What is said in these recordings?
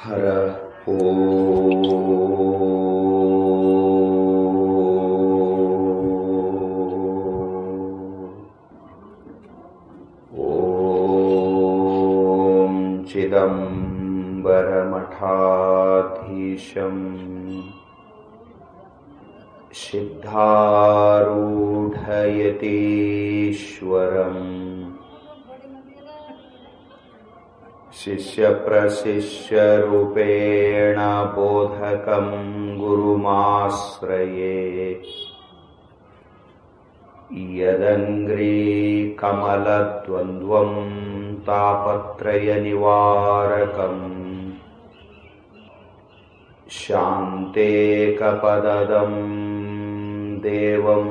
ಹರ ಓಂ ಚಿದಂಬರಮಠಾಧೀಶಂ ಸಿದ್ಧಾರೂಢಯತೀಶ್ವರಂ शिष्यप्रशिष्यरूपेण बोधकं गुरुमाश्रये यदङ्ग्रीकमलद्वन्द्वं तापत्रयनिवारकम् शान्तेकपददं देवं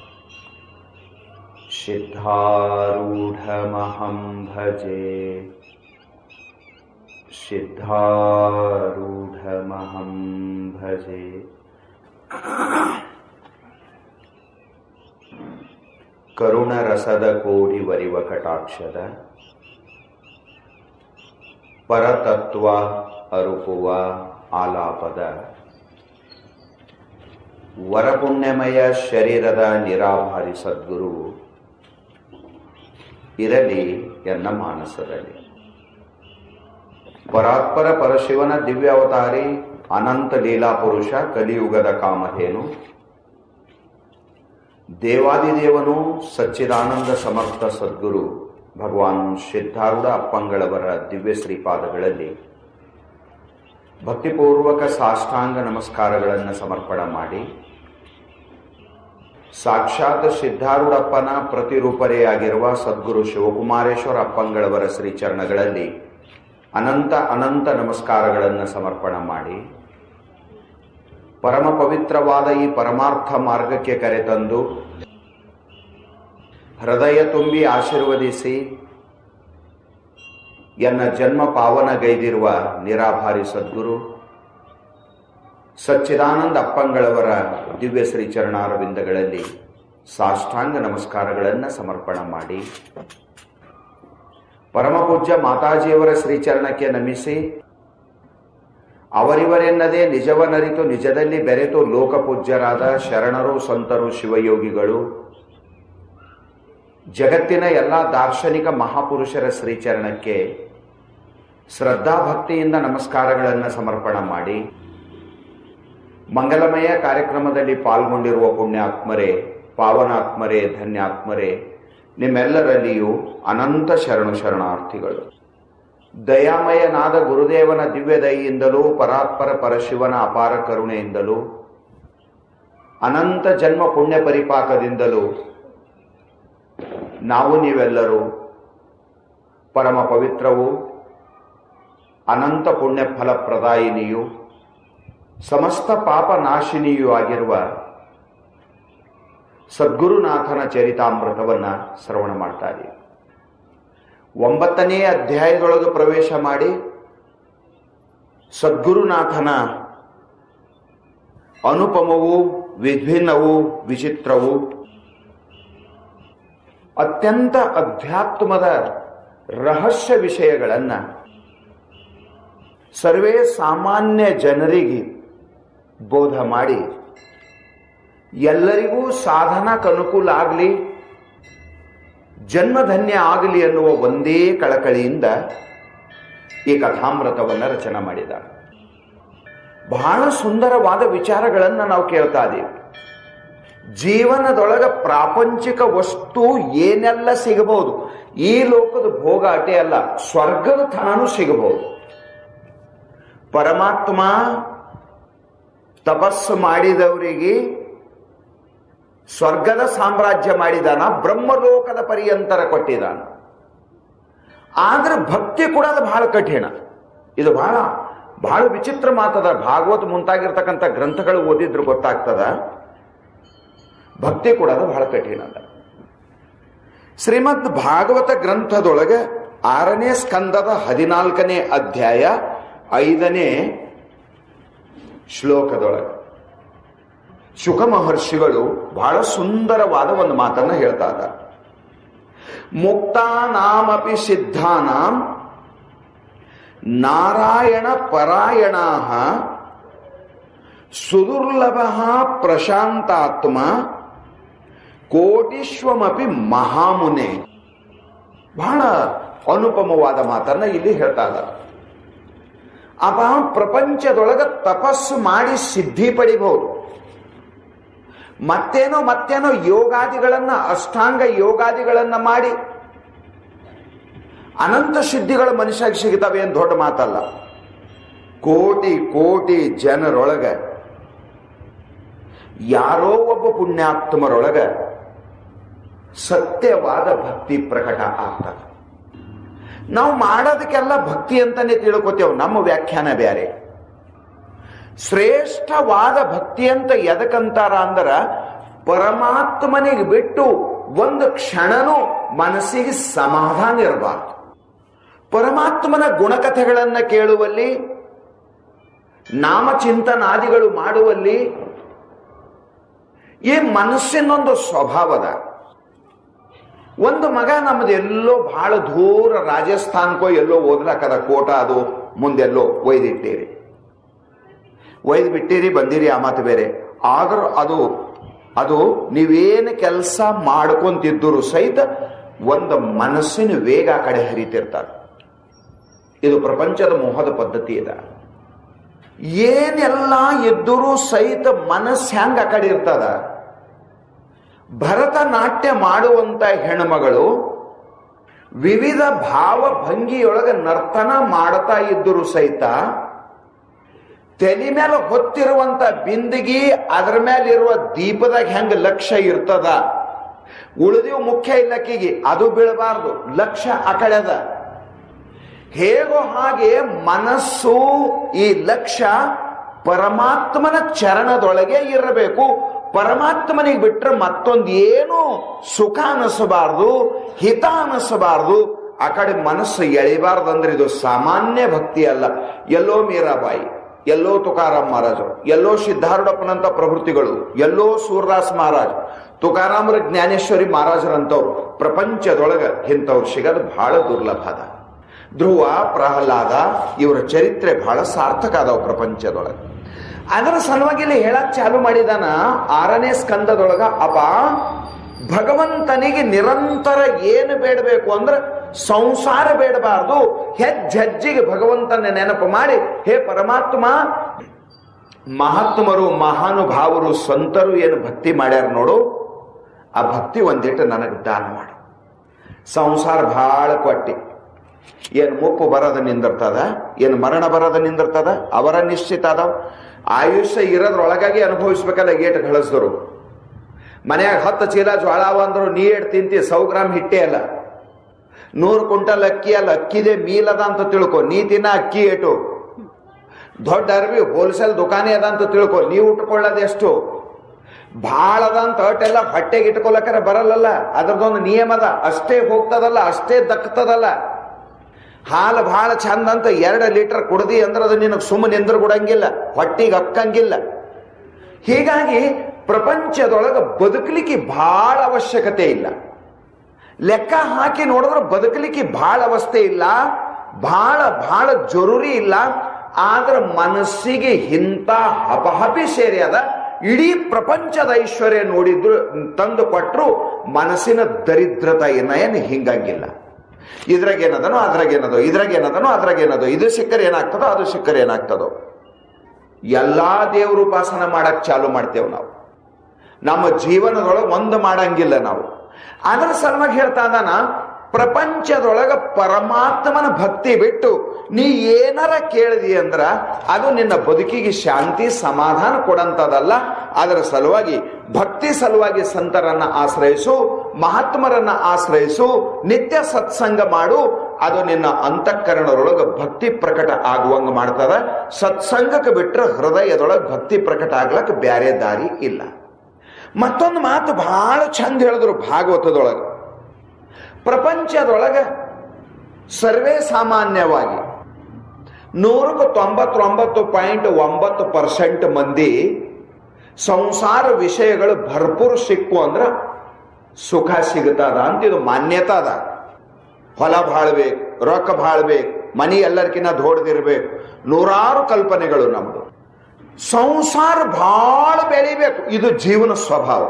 सिद्धारूढमहं भजे सिद्धारूढमहं भजे ಕರುಣರಸದ ಕೋಡಿ ವರಿವ ಕಟಾಕ್ಷದ ಪರತತ್ವ ಅರುಪುವ ಆಲಾಪದ ವರಪುಣ್ಯಮಯ ಶರೀರದ ನಿರಾಭಾರಿ ಸದ್ಗುರು ಇರಲಿ ಎನ್ನ ಮಾನಸದಲ್ಲಿ ಪರಾತ್ಪರ ಪರಶಿವನ ದಿವ್ಯ ಅವತಾರಿ ಅನಂತ ಲೀಲಾ ಪುರುಷ ಕಲಿಯುಗದ ಕಾಮಧೇನು ದೇವಾದಿದೇವನು ಸಚ್ಚಿದಾನಂದ ಸಮರ್ಥ ಸದ್ಗುರು ಭಗವಾನ್ ಸಿದ್ಧಾರೂಢ ಅಪ್ಪಂಗಳವರ ದಿವ್ಯ ಶ್ರೀಪಾದಗಳಲ್ಲಿ ಭಕ್ತಿಪೂರ್ವಕ ಸಾಷ್ಟಾಂಗ ನಮಸ್ಕಾರಗಳನ್ನು ಸಮರ್ಪಣ ಮಾಡಿ ಸಾಕ್ಷಾತ್ ಸಿದ್ಧಾರೂಢಪ್ಪನ ಪ್ರತಿರೂಪರೆಯಾಗಿರುವ ಸದ್ಗುರು ಶಿವಕುಮಾರೇಶ್ವರ ಅಪ್ಪಂಗಳವರ ಶ್ರೀಚರಣಗಳಲ್ಲಿ ಅನಂತ ಅನಂತ ನಮಸ್ಕಾರಗಳನ್ನು ಸಮರ್ಪಣ ಮಾಡಿ ಪರಮ ಪವಿತ್ರವಾದ ಈ ಪರಮಾರ್ಥ ಮಾರ್ಗಕ್ಕೆ ಕರೆತಂದು ಹೃದಯ ತುಂಬಿ ಆಶೀರ್ವದಿಸಿ ಎನ್ನ ಜನ್ಮ ಪಾವನಗೈದಿರುವ ನಿರಾಭಾರಿ ಸದ್ಗುರು ಸಚ್ಚಿದಾನಂದ ಅಪ್ಪಂಗಳವರ ದಿವ್ಯ ಶ್ರೀ ಚರಣಾರವಿಂದಗಳಲ್ಲಿ ಸಾಷ್ಟಾಂಗ ನಮಸ್ಕಾರಗಳನ್ನು ಸಮರ್ಪಣ ಮಾಡಿ ಪರಮಪೂಜ್ಯ ಮಾತಾಜಿಯವರ ಶ್ರೀಚರಣಕ್ಕೆ ನಮಿಸಿ ಅವರಿವರೆನ್ನದೇ ನಿಜವನರಿತು ನಿಜದಲ್ಲಿ ಬೆರೆತು ಲೋಕಪೂಜ್ಯರಾದ ಶರಣರು ಸಂತರು ಶಿವಯೋಗಿಗಳು ಜಗತ್ತಿನ ಎಲ್ಲ ದಾರ್ಶನಿಕ ಮಹಾಪುರುಷರ ಶ್ರೀಚರಣಕ್ಕೆ ಶ್ರದ್ಧಾಭಕ್ತಿಯಿಂದ ನಮಸ್ಕಾರಗಳನ್ನು ಸಮರ್ಪಣ ಮಾಡಿ ಮಂಗಲಮಯ ಕಾರ್ಯಕ್ರಮದಲ್ಲಿ ಪಾಲ್ಗೊಂಡಿರುವ ಪುಣ್ಯಾತ್ಮರೇ ಪಾವನಾತ್ಮರೇ ಧನ್ಯಾತ್ಮರೇ ನಿಮ್ಮೆಲ್ಲರಲ್ಲಿಯೂ ಅನಂತ ಶರಣು ಶರಣಾರ್ಥಿಗಳು ದಯಾಮಯನಾದ ಗುರುದೇವನ ದಿವ್ಯ ದಯೆಯಿಂದಲೂ ಪರಾತ್ಪರ ಪರಶಿವನ ಅಪಾರ ಕರುಣೆಯಿಂದಲೂ ಅನಂತ ಜನ್ಮ ಪುಣ್ಯ ಪರಿಪಾಕದಿಂದಲೂ ನಾವು ನೀವೆಲ್ಲರೂ ಪರಮ ಪವಿತ್ರವೂ ಅನಂತ ಪುಣ್ಯ ಫಲಪ್ರದಾಯಿನಿಯೂ ಸಮಸ್ತ ಪಾಪ ನಾಶಿನಿಯೂ ಆಗಿರುವ ಸದ್ಗುರುನಾಥನ ಚರಿತಾಮೃತವನ್ನು ಶ್ರವಣ ಮಾಡ್ತಾ ಇದ್ದೀವಿ ಒಂಬತ್ತನೇ ಅಧ್ಯಾಯದೊಳಗೆ ಪ್ರವೇಶ ಮಾಡಿ ಸದ್ಗುರುನಾಥನ ಅನುಪಮವೂ ವಿಭಿನ್ನವೂ ವಿಚಿತ್ರವೂ ಅತ್ಯಂತ ಅಧ್ಯಾತ್ಮದ ರಹಸ್ಯ ವಿಷಯಗಳನ್ನು ಸರ್ವೇ ಸಾಮಾನ್ಯ ಜನರಿಗೆ ಬೋಧ ಮಾಡಿ ಎಲ್ಲರಿಗೂ ಸಾಧನಕ್ಕೆ ಅನುಕೂಲ ಆಗಲಿ ಜನ್ಮಧನ್ಯ ಆಗಲಿ ಅನ್ನುವ ಒಂದೇ ಕಳಕಳಿಯಿಂದ ಈ ಕಥಾಮೃತವನ್ನು ರಚನೆ ಮಾಡಿದ ಬಹಳ ಸುಂದರವಾದ ವಿಚಾರಗಳನ್ನು ನಾವು ಕೇಳ್ತಾ ಇದ್ದೀವಿ ಜೀವನದೊಳಗ ಪ್ರಾಪಂಚಿಕ ವಸ್ತು ಏನೆಲ್ಲ ಸಿಗಬಹುದು ಈ ಲೋಕದ ಭೋಗ ಅಟೆ ಅಲ್ಲ ಸ್ವರ್ಗದ ಥಾನು ಸಿಗಬಹುದು ಪರಮಾತ್ಮ ತಪಸ್ಸು ಮಾಡಿದವರಿಗೆ ಸ್ವರ್ಗದ ಸಾಮ್ರಾಜ್ಯ ಮಾಡಿದಾನ ಬ್ರಹ್ಮಲೋಕದ ಪರ್ಯಂತರ ಕೊಟ್ಟಿದ್ದಾನ ಆದ್ರೆ ಭಕ್ತಿ ಕೂಡ ಅದು ಬಹಳ ಕಠಿಣ ಇದು ಬಹಳ ಬಹಳ ವಿಚಿತ್ರ ಮಾತದ ಭಾಗವತ್ ಮುಂತಾಗಿರ್ತಕ್ಕಂಥ ಗ್ರಂಥಗಳು ಓದಿದ್ರು ಗೊತ್ತಾಗ್ತದ ಭಕ್ತಿ ಕೂಡ ಅದು ಬಹಳ ಕಠಿಣ ಅದ ಶ್ರೀಮದ್ ಭಾಗವತ ಗ್ರಂಥದೊಳಗೆ ಆರನೇ ಸ್ಕಂದದ ಹದಿನಾಲ್ಕನೇ ಅಧ್ಯಾಯ ಐದನೇ ಶ್ಲೋಕದೊಳಗೆ ಶುಕ ಮಹರ್ಷಿಗಳು ಬಹಳ ಸುಂದರವಾದ ಒಂದು ಮಾತನ್ನ ಹೇಳ್ತಾ ಇದ್ದಾರೆ ಮುಕ್ತಾನಾಮಪಿ ಸಿದ್ಧಾನಾಂ ನಾರಾಯಣ ಪರಾಯಣ ಸುದುರ್ಲಭ ಪ್ರಶಾಂತಾತ್ಮ ಕೋಟಿಶ್ವಮಪಿ ಮಹಾಮುನೆ ಬಹಳ ಅನುಪಮವಾದ ಮಾತನ್ನ ಇಲ್ಲಿ ಹೇಳ್ತಾ ಇದ್ದಾರೆ ಅಪ ಪ್ರಪಂಚದೊಳಗ ತಪಸ್ಸು ಮಾಡಿ ಸಿದ್ಧಿ ಪಡಿಬಹುದು ಮತ್ತೇನೋ ಮತ್ತೇನೋ ಯೋಗಾದಿಗಳನ್ನ ಅಷ್ಟಾಂಗ ಯೋಗಾದಿಗಳನ್ನ ಮಾಡಿ ಅನಂತ ಸಿದ್ಧಿಗಳು ಮನುಷ್ಯಗೆ ಸಿಗ್ತವೆ ಏನು ದೊಡ್ಡ ಮಾತಲ್ಲ ಕೋಟಿ ಕೋಟಿ ಜನರೊಳಗ ಯಾರೋ ಒಬ್ಬ ಪುಣ್ಯಾತ್ಮರೊಳಗ ಸತ್ಯವಾದ ಭಕ್ತಿ ಪ್ರಕಟ ಆಗ್ತದೆ ನಾವು ಮಾಡೋದಕ್ಕೆಲ್ಲ ಭಕ್ತಿ ಅಂತಾನೆ ತಿಳ್ಕೊತೇವೆ ನಮ್ಮ ವ್ಯಾಖ್ಯಾನ ಬೇರೆ ಶ್ರೇಷ್ಠವಾದ ಭಕ್ತಿ ಅಂತ ಎದಕ್ಕಂತಾರ ಅಂದ್ರ ಪರಮಾತ್ಮನಿಗೆ ಬಿಟ್ಟು ಒಂದು ಕ್ಷಣನೂ ಮನಸ್ಸಿಗೆ ಸಮಾಧಾನ ಇರಬಾರ್ದು ಪರಮಾತ್ಮನ ಗುಣಕಥೆಗಳನ್ನ ಕೇಳುವಲ್ಲಿ ನಾಮಚಿಂತನಾದಿಗಳು ಮಾಡುವಲ್ಲಿ ಈ ಮನಸ್ಸಿನೊಂದು ಸ್ವಭಾವದ ಒಂದು ಮಗ ನಮ್ದು ಎಲ್ಲೋ ಬಹಳ ದೂರ ರಾಜಸ್ಥಾನ್ಕೋ ಎಲ್ಲೋ ಓದ್ಲಕ್ಕದ ಕೋಟ ಅದು ಮುಂದೆಲ್ಲೋ ಒಯ್ದಿಟ್ಟಿರಿ ಒಯ್ದು ಬಿಟ್ಟಿರಿ ಬಂದಿರಿ ಆ ಮಾತು ಬೇರೆ ಆದ್ರೂ ಅದು ಅದು ನೀವೇನು ಕೆಲಸ ಮಾಡ್ಕೊಂತಿದ್ದರು ಸಹಿತ ಒಂದು ಮನಸ್ಸಿನ ವೇಗ ಆ ಕಡೆ ಹರಿತಿರ್ತಾರೆ ಇದು ಪ್ರಪಂಚದ ಮೋಹದ ಪದ್ಧತಿ ಇದೆ ಏನೆಲ್ಲ ಇದ್ದರೂ ಸಹಿತ ಮನಸ್ಸು ಹೆಂಗ ಆ ಕಡೆ ಇರ್ತದ ಭರತನಾಟ್ಯ ಮಾಡುವಂತ ಹೆಣ್ಮಗಳು ವಿವಿಧ ಭಾವಭಂಗಿಯೊಳಗ ನರ್ತನ ಮಾಡ್ತಾ ಇದ್ದರೂ ಸಹಿತ ತಲೆ ಮೇಲೆ ಹೊತ್ತಿರುವಂತ ಬಿಂದಿಗಿ ಅದರ ಮೇಲೆ ಇರುವ ದೀಪದಾಗ ಹೆಂಗ ಲಕ್ಷ್ಯ ಇರ್ತದ ಉಳಿದಿವ್ ಮುಖ್ಯ ಇಲ್ಲಕ್ಕಿಗೆ ಅದು ಬೀಳಬಾರ್ದು ಲಕ್ಷ್ಯ ಆ ಕಡೆ ಅದ ಹೇಗೋ ಹಾಗೆ ಮನಸ್ಸು ಈ ಲಕ್ಷ್ಯ ಪರಮಾತ್ಮನ ಚರಣದೊಳಗೆ ಇರಬೇಕು ಪರಮಾತ್ಮನಿಗೆ ಬಿಟ್ರೆ ಮತ್ತೊಂದು ಏನು ಸುಖ ಅನಿಸಬಾರ್ದು ಹಿತ ಅನಿಸಬಾರ್ದು ಆ ಕಡೆ ಮನಸ್ಸು ಎಳಿಬಾರ್ದು ಅಂದ್ರೆ ಇದು ಸಾಮಾನ್ಯ ಭಕ್ತಿ ಅಲ್ಲ ಎಲ್ಲೋ ಮೀರಾಬಾಯಿ ಎಲ್ಲೋ ತುಕಾರಾಮ್ ಮಹಾರಾಜರು ಎಲ್ಲೋ ಸಿದ್ಧಾರೂಢಪ್ಪನಂತ ಪ್ರವೃತ್ತಿಗಳು ಎಲ್ಲೋ ಸೂರ್ದಾಸ್ ಮಹಾರಾಜ್ ತುಕಾರಾಮರ ಜ್ಞಾನೇಶ್ವರಿ ಮಹಾರಾಜರಂತವ್ರು ಪ್ರಪಂಚದೊಳಗ ಇಂಥವ್ರು ಸಿಗೋದು ಬಹಳ ದುರ್ಲಭ ಅದ ಧ್ರುವ ಪ್ರಹ್ಲಾದ ಇವರ ಚರಿತ್ರೆ ಬಹಳ ಸಾರ್ಥಕ ಅದಾವ ಪ್ರಪಂಚದೊಳಗೆ ಅದರ ಸಲುವಾಗಿ ಇಲ್ಲಿ ಹೇಳಕ್ ಚಾಲು ಮಾಡಿದಾನ ಆರನೇ ಸ್ಕಂದದೊಳಗ ಅಪ ಭಗವಂತನಿಗೆ ನಿರಂತರ ಏನು ಬೇಡಬೇಕು ಅಂದ್ರೆ ಸಂಸಾರ ಬೇಡಬಾರ್ದು ಹೆಜ್ಜೆಜ್ಜಿಗೆ ಭಗವಂತನ ನೆನಪು ಮಾಡಿ ಹೇ ಪರಮಾತ್ಮ ಮಹಾತ್ಮರು ಮಹಾನುಭಾವರು ಸಂತರು ಏನು ಭಕ್ತಿ ಮಾಡ್ಯಾರ ನೋಡು ಆ ಭಕ್ತಿ ಒಂದಿಟ್ಟು ನನಗೆ ದಾನ ಮಾಡು ಸಂಸಾರ ಬಹಳ ಕೊಟ್ಟಿ ಏನು ಮುಪ್ಪು ಬರದ ನಿಂದಿರ್ತದ ಏನು ಮರಣ ಬರದ ನಿಂದಿರ್ತದ ಅವರ ನಿಶ್ಚಿತ ಅದಾವ ಆಯುಷ್ಯ ಇರೋದ್ರೊಳಗಾಗಿ ಅನುಭವಿಸ್ಬೇಕಲ್ಲ ಏಟ್ ಗಳಿಸಿದ್ರು ಮನ್ಯಾಗ ಹತ್ತು ಚೀಲ ಜ್ವಾಳ ಅಂದ್ರು ನೀ ಏಟ್ ತಿಂತಿ ಸೌ ಗ್ರಾಮ್ ಹಿಟ್ಟೆ ಅಲ್ಲ ನೂರು ಕ್ವಿಂಟಲ್ ಅಕ್ಕಿ ಅಲ್ಲ ಅಕ್ಕಿದೆ ಮೀಲದ ಅಂತ ತಿಳ್ಕೊ ನೀ ತಿನ್ನ ಅಕ್ಕಿ ಏಟು ದೊಡ್ಡ ಅರ್ವಿ ಹೋಲ್ಸೇಲ್ ದುಕಾನೆ ಅದ ಅಂತ ತಿಳ್ಕೊ ನೀವು ಉಟ್ಕೊಳ್ಳೋದೆಷ್ಟು ಭಾಳ ಅದ ಅಂತ ಅಟೆಲ್ಲ ಹೊಟ್ಟೆಗೆ ಇಟ್ಕೊಳಕರ ಬರಲ್ಲಲ್ಲ ಅದ್ರದೊಂದು ನಿಯಮ ಅದ ಅಷ್ಟೇ ಹೋಗ್ತದಲ್ಲ ಅಷ್ಟೇ ದಕ್ತದಲ್ಲ ಹಾಲು ಬಹಳ ಚಂದ ಅಂತ ಎರಡು ಲೀಟರ್ ಕುಡ್ದಿ ಅಂದ್ರೆ ಅದು ನಿನಗೆ ಸುಮ್ಮನೆ ನಿಂದ್ರ ಬಿಡಂಗಿಲ್ಲ ಹೊಟ್ಟಿಗೆ ಅಕ್ಕಂಗಿಲ್ಲ ಹೀಗಾಗಿ ಪ್ರಪಂಚದೊಳಗೆ ಬದುಕಲಿಕ್ಕೆ ಬಹಳ ಅವಶ್ಯಕತೆ ಇಲ್ಲ ಲೆಕ್ಕ ಹಾಕಿ ನೋಡಿದ್ರೆ ಬದುಕಲಿಕ್ಕೆ ಬಹಳ ಅವಸ್ಥೆ ಇಲ್ಲ ಬಹಳ ಬಹಳ ಜರೂರಿ ಇಲ್ಲ ಆದ್ರೆ ಮನಸ್ಸಿಗೆ ಇಂಥ ಹಪಹಪಿ ಸೇರಿ ಅದ ಇಡೀ ಪ್ರಪಂಚದ ಐಶ್ವರ್ಯ ನೋಡಿದ್ರು ತಂದು ಕೊಟ್ಟರು ಮನಸ್ಸಿನ ದರಿದ್ರತ ಏನ ಏನು ಹಿಂಗಂಗಿಲ್ಲ ಇದ್ರಾಗೇನದನೋ ಅದ್ರಾಗೇನದೋ ಇದ್ರಾಗೇನದನೋ ಅದ್ರಾಗೇನದೋ ಇದು ಸಿಕ್ಕರೆ ಏನಾಗ್ತದೋ ಅದು ಸಿಕ್ಕರೆ ಏನಾಗ್ತದೋ ಎಲ್ಲಾ ದೇವ್ರ ಉಪಾಸನ ಮಾಡಕ್ ಚಾಲು ಮಾಡ್ತೇವೆ ನಾವು ನಮ್ಮ ಜೀವನದೊಳಗೆ ಒಂದು ಮಾಡಂಗಿಲ್ಲ ನಾವು ಅದರ ಸಲುವಾಗಿ ಹೇಳ್ತಾ ಇದ್ದಾನ ಪ್ರಪಂಚದೊಳಗ ಪರಮಾತ್ಮನ ಭಕ್ತಿ ಬಿಟ್ಟು ನೀ ಏನಾರ ಕೇಳಿದಿ ಅಂದ್ರ ಅದು ನಿನ್ನ ಬದುಕಿಗೆ ಶಾಂತಿ ಸಮಾಧಾನ ಕೊಡಂತದಲ್ಲ ಅದರ ಸಲುವಾಗಿ ಭಕ್ತಿ ಸಲುವಾಗಿ ಸಂತರನ್ನ ಆಶ್ರಯಿಸು ಮಹಾತ್ಮರನ್ನ ಆಶ್ರಯಿಸು ನಿತ್ಯ ಸತ್ಸಂಗ ಮಾಡು ಅದು ನಿನ್ನ ಅಂತಃಕರಣದೊಳಗೆ ಭಕ್ತಿ ಪ್ರಕಟ ಆಗುವಂಗ ಮಾಡ್ತದ ಸತ್ಸಂಗಕ್ಕೆ ಬಿಟ್ರೆ ಹೃದಯದೊಳಗೆ ಭಕ್ತಿ ಪ್ರಕಟ ಆಗ್ಲಕ್ಕೆ ಬ್ಯಾರೆ ದಾರಿ ಇಲ್ಲ ಮತ್ತೊಂದು ಮಾತು ಬಹಳ ಚಂದ ಹೇಳಿದ್ರು ಭಾಗವತದೊಳಗೆ ಪ್ರಪಂಚದೊಳಗೆ ಸರ್ವೇ ಸಾಮಾನ್ಯವಾಗಿ ನೂರಕ್ಕೆ ತೊಂಬತ್ತೊಂಬತ್ತು ಪಾಯಿಂಟ್ ಒಂಬತ್ತು ಪರ್ಸೆಂಟ್ ಮಂದಿ ಸಂಸಾರ ವಿಷಯಗಳು ಭರ್ಪೂರ್ ಸಿಕ್ಕು ಅಂದ್ರೆ ಸುಖ ಸಿಗುತ್ತದ ಅಂತ ಇದು ಮಾನ್ಯತೆ ಅದ ಹೊಲ ಬಾಳ್ಬೇಕು ರೊಕ್ಕ ಬಾಳ್ಬೇಕು ಮನಿ ಎಲ್ಲರಿಗಿನ್ನ ದೊಡ್ಡದಿರ್ಬೇಕು ನೂರಾರು ಕಲ್ಪನೆಗಳು ನಮ್ದು ಸಂಸಾರ ಬಹಳ ಬೆಳಿಬೇಕು ಇದು ಜೀವನ ಸ್ವಭಾವ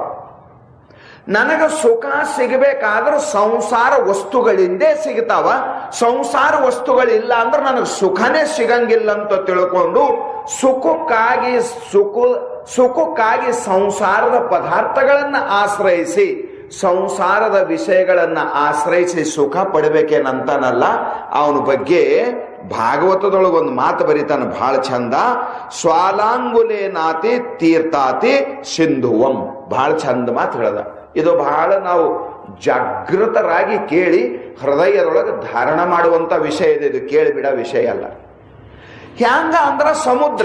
ನನಗ ಸುಖ ಸಿಗಬೇಕಾದ್ರೆ ಸಂಸಾರ ವಸ್ತುಗಳಿಂದೇ ಸಿಗ್ತಾವ ಸಂಸಾರ ವಸ್ತುಗಳಿಲ್ಲ ಅಂದ್ರೆ ನನಗೆ ಸುಖನೇ ಸಿಗಂಗಿಲ್ಲ ಅಂತ ತಿಳ್ಕೊಂಡು ಸುಖಕ್ಕಾಗಿ ಸುಖ ಸುಖಕ್ಕಾಗಿ ಸಂಸಾರದ ಪದಾರ್ಥಗಳನ್ನ ಆಶ್ರಯಿಸಿ ಸಂಸಾರದ ವಿಷಯಗಳನ್ನ ಆಶ್ರಯಿಸಿ ಸುಖ ಪಡಬೇಕೇನಂತಾನಲ್ಲ ಅವನ ಬಗ್ಗೆ ಭಾಗವತದೊಳಗೆ ಒಂದು ಮಾತು ಬರೀತಾನ ಬಹಳ ಚಂದ ಸ್ವಾಲಾಂಗುಲೇ ನಾತಿ ತೀರ್ಥಾತಿ ಸಿಂಧುವಂ ಬಹಳ ಚಂದ ಮಾತು ಹೇಳ್ದ ಇದು ಬಹಳ ನಾವು ಜಾಗೃತರಾಗಿ ಕೇಳಿ ಹೃದಯದೊಳಗೆ ಧಾರಣ ಮಾಡುವಂತ ವಿಷಯ ಇದೆ ಇದು ಕೇಳಿಬಿಡ ವಿಷಯ ಅಲ್ಲ ಹ್ಯಾಂಗ ಅಂದ್ರ ಸಮುದ್ರ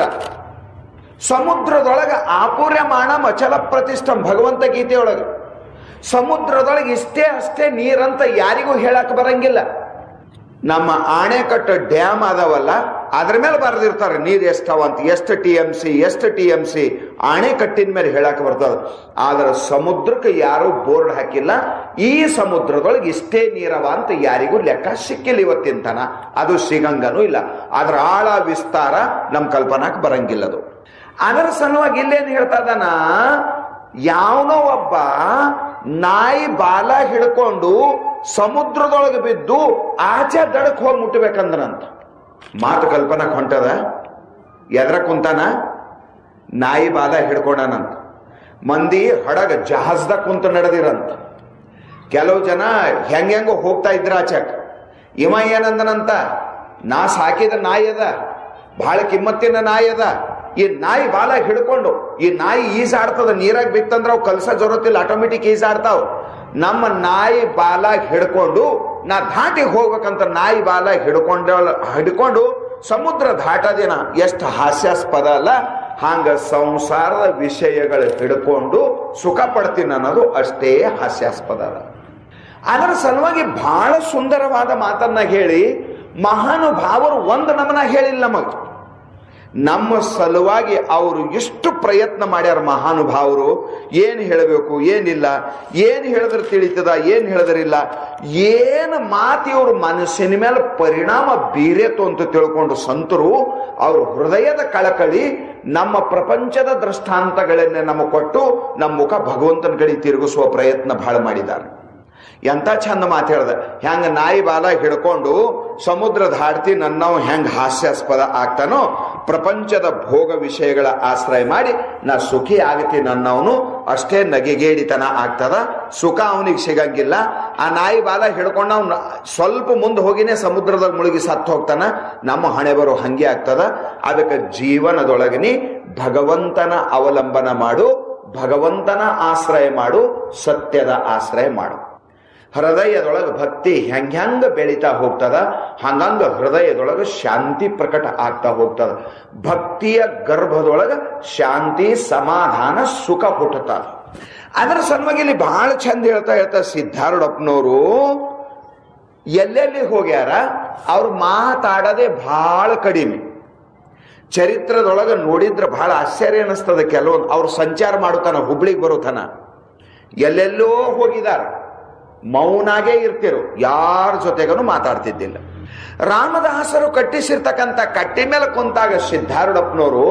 ಸಮುದ್ರದೊಳಗ ಆಪೂರ್ಯಮಾಣ ಮಚಲ ಪ್ರತಿಷ್ಠಂ ಭಗವಂತ ಗೀತೆಯೊಳಗೆ ಸಮುದ್ರದೊಳಗೆ ಇಷ್ಟೇ ಅಷ್ಟೇ ನೀರಂತ ಯಾರಿಗೂ ಹೇಳಕ್ ಬರಂಗಿಲ್ಲ ನಮ್ಮ ಆಣೆಕಟ್ಟು ಡ್ಯಾಮ್ ಅದಾವಲ್ಲ ಅದ್ರ ಮೇಲೆ ಬರೆದಿರ್ತಾರೆ ನೀರು ಎಷ್ಟಾವ ಅಂತ ಎಷ್ಟು ಟಿ ಎಂ ಸಿ ಎಷ್ಟು ಟಿ ಎಂ ಸಿ ಆಣೆಕಟ್ಟಿನ ಮೇಲೆ ಹೇಳಕ್ ಬರ್ತದ ಆದ್ರೆ ಸಮುದ್ರಕ್ಕೆ ಯಾರು ಬೋರ್ಡ್ ಹಾಕಿಲ್ಲ ಈ ಸಮುದ್ರದೊಳಗೆ ಇಷ್ಟೇ ನೀರವ ಅಂತ ಯಾರಿಗೂ ಲೆಕ್ಕ ಸಿಕ್ಕಿಲ್ಲ ಇವತ್ತಿನ ತನ ಅದು ಸಿಗಂಗನೂ ಇಲ್ಲ ಅದ್ರ ಆಳ ವಿಸ್ತಾರ ನಮ್ ಕಲ್ಪನಾಕ್ ಬರಂಗಿಲ್ಲದು ಅದರ ಸಲುವಾಗಿ ಇಲ್ಲೇನು ಹೇಳ್ತಾ ಇದ್ದಾನ ಯಾವನೋ ಒಬ್ಬ ನಾಯಿ ಬಾಲ ಹಿಡ್ಕೊಂಡು ಸಮುದ್ರದೊಳಗೆ ಬಿದ್ದು ಆಚೆ ದಡಕ್ ಹೋಗಿ ಮುಟ್ಟಬೇಕಂದ್ರಂತ ಮಾತು ಕಲ್ಪನಾ ಹೊಂಟದ ಎದ್ರ ಕುಂತಾನ ನಾಯಿ ಬಾಲ ಹಿಡ್ಕೊಂಡನಂತ ಮಂದಿ ಹಡಗ ಜಹಾಜ್ದಾಗ ಕುಂತ ನಡೆದಿರಂತ ಕೆಲವು ಜನ ಹೆಂಗೆಂಗೋ ಹೋಗ್ತಾ ಇದ್ರ ಆಚೆಕ್ ಇವ ಏನಂದನಂತ ನಾ ಸಾಕಿದ ನಾಯಿ ಅದ ಬಹಳ ಕಿಮ್ಮತ್ತಿನ ನಾಯಿ ಅದ ಈ ನಾಯಿ ಬಾಲ ಹಿಡ್ಕೊಂಡು ಈ ನಾಯಿ ಈಸಾಡ್ತದ ನೀರಾಗ ಬಿತ್ತಂದ್ರ ಅವು ಕಲ್ಸ ಜೊರತಿಲ್ಲ ಆಟೋಮೆಟಿಕ್ ಈಸಾಡ್ತಾವ್ ನಮ್ಮ ನಾಯಿ ಬಾಲ ಹಿಡ್ಕೊಂಡು ನಾ ದಾಟಿ ಹೋಗ್ಬೇಕಂತ ನಾಯಿ ಬಾಲ ಹಿಡ್ಕೊಂಡ ಹಿಡ್ಕೊಂಡು ಸಮುದ್ರ ದಾಟದಿನ ಎಷ್ಟು ಹಾಸ್ಯಾಸ್ಪದ ಅಲ್ಲ ಹಂಗ ಸಂಸಾರದ ವಿಷಯಗಳು ಹಿಡ್ಕೊಂಡು ಸುಖ ಪಡ್ತೀನಿ ಅನ್ನೋದು ಅಷ್ಟೇ ಹಾಸ್ಯಾಸ್ಪದ ಅದ ಅದರ ಸಲುವಾಗಿ ಬಹಳ ಸುಂದರವಾದ ಮಾತನ್ನ ಹೇಳಿ ಮಹಾನುಭಾವರು ಒಂದು ನಮನ ಹೇಳಿಲ್ಲ ನಮಗ ನಮ್ಮ ಸಲುವಾಗಿ ಅವರು ಎಷ್ಟು ಪ್ರಯತ್ನ ಮಾಡ್ಯಾರ ಮಹಾನುಭಾವರು ಏನು ಹೇಳಬೇಕು ಏನಿಲ್ಲ ಏನು ಹೇಳಿದ್ರೆ ತಿಳಿತದ ಏನು ಹೇಳಿದ್ರಿಲ್ಲ ಏನು ಮಾತು ಇವ್ರ ಮನಸ್ಸಿನ ಮೇಲೆ ಪರಿಣಾಮ ಬೀರೇತು ಅಂತ ತಿಳ್ಕೊಂಡು ಸಂತರು ಅವ್ರ ಹೃದಯದ ಕಳಕಳಿ ನಮ್ಮ ಪ್ರಪಂಚದ ದೃಷ್ಟಾಂತಗಳನ್ನೇ ನಮಗೆ ಕೊಟ್ಟು ನಮ್ಮ ಮುಖ ಭಗವಂತನ ಕಡೆ ತಿರುಗಿಸುವ ಪ್ರಯತ್ನ ಬಹಳ ಮಾಡಿದ್ದಾರೆ ಎಂತ ಚಂದ ಮಾತಾಡ್ದ ಹೆಂಗ ನಾಯಿ ಬಾಲ ಹಿಡ್ಕೊಂಡು ಸಮುದ್ರ ದಾಡ್ತಿ ನನ್ನವ್ ಹೆಂಗ್ ಹಾಸ್ಯಾಸ್ಪದ ಆಗ್ತಾನೋ ಪ್ರಪಂಚದ ಭೋಗ ವಿಷಯಗಳ ಆಶ್ರಯ ಮಾಡಿ ನಾ ಸುಖಿ ಆಗತಿ ನನ್ನವನು ಅಷ್ಟೇ ನಗೆಗೇಡಿತನ ಆಗ್ತದ ಸುಖ ಅವನಿಗೆ ಸಿಗಂಗಿಲ್ಲ ಆ ನಾಯಿ ಬಾಲ ಹಿಡ್ಕೊಂಡು ಅವ್ನು ಸ್ವಲ್ಪ ಮುಂದೆ ಹೋಗಿನೇ ಸಮುದ್ರದಾಗ ಮುಳುಗಿ ಸತ್ತು ಹೋಗ್ತಾನ ನಮ್ಮ ಹಣೆ ಬರೋ ಹಂಗೆ ಆಗ್ತದ ಅದಕ್ಕೆ ಜೀವನದೊಳಗನಿ ಭಗವಂತನ ಅವಲಂಬನ ಮಾಡು ಭಗವಂತನ ಆಶ್ರಯ ಮಾಡು ಸತ್ಯದ ಆಶ್ರಯ ಮಾಡು ಹೃದಯದೊಳಗೆ ಭಕ್ತಿ ಹೆಂಗ್ ಹೆಂಗ ಬೆಳೀತಾ ಹೋಗ್ತದ ಹಂಗಂಗ ಹೃದಯದೊಳಗೆ ಶಾಂತಿ ಪ್ರಕಟ ಆಗ್ತಾ ಹೋಗ್ತದ ಭಕ್ತಿಯ ಗರ್ಭದೊಳಗೆ ಶಾಂತಿ ಸಮಾಧಾನ ಸುಖ ಹುಟ್ಟುತ್ತದ ಅದರ ಸಲುವಾಗಿ ಇಲ್ಲಿ ಬಹಳ ಚಂದ ಹೇಳ್ತಾ ಹೇಳ್ತಾ ಸಿದ್ಧಾರೂಢಪ್ಪನವರು ಎಲ್ಲೆಲ್ಲಿ ಹೋಗ್ಯಾರ ಅವ್ರು ಮಾತಾಡದೆ ಬಹಳ ಕಡಿಮೆ ಚರಿತ್ರದೊಳಗೆ ನೋಡಿದ್ರೆ ಬಹಳ ಆಶ್ಚರ್ಯ ಅನಿಸ್ತದ ಕೆಲವೊಂದು ಅವ್ರು ಸಂಚಾರ ಮಾಡುತ್ತಾನ ಹುಬ್ಳಿಗೆ ಬರುತ್ತಾನ ಎಲ್ಲೆಲ್ಲೋ ಹೋಗಿದಾರ ಮೌನಾಗೆ ಇರ್ತಿರು ಯಾರ ಜೊತೆಗನು ಮಾತಾಡ್ತಿದ್ದಿಲ್ಲ ರಾಮದಾಸರು ಕಟ್ಟಿಸಿರ್ತಕ್ಕಂಥ ಕಟ್ಟಿ ಮೇಲೆ ಕುಂತಾಗ ಸಿದ್ಧಾರೂಢಪ್ಪನವರು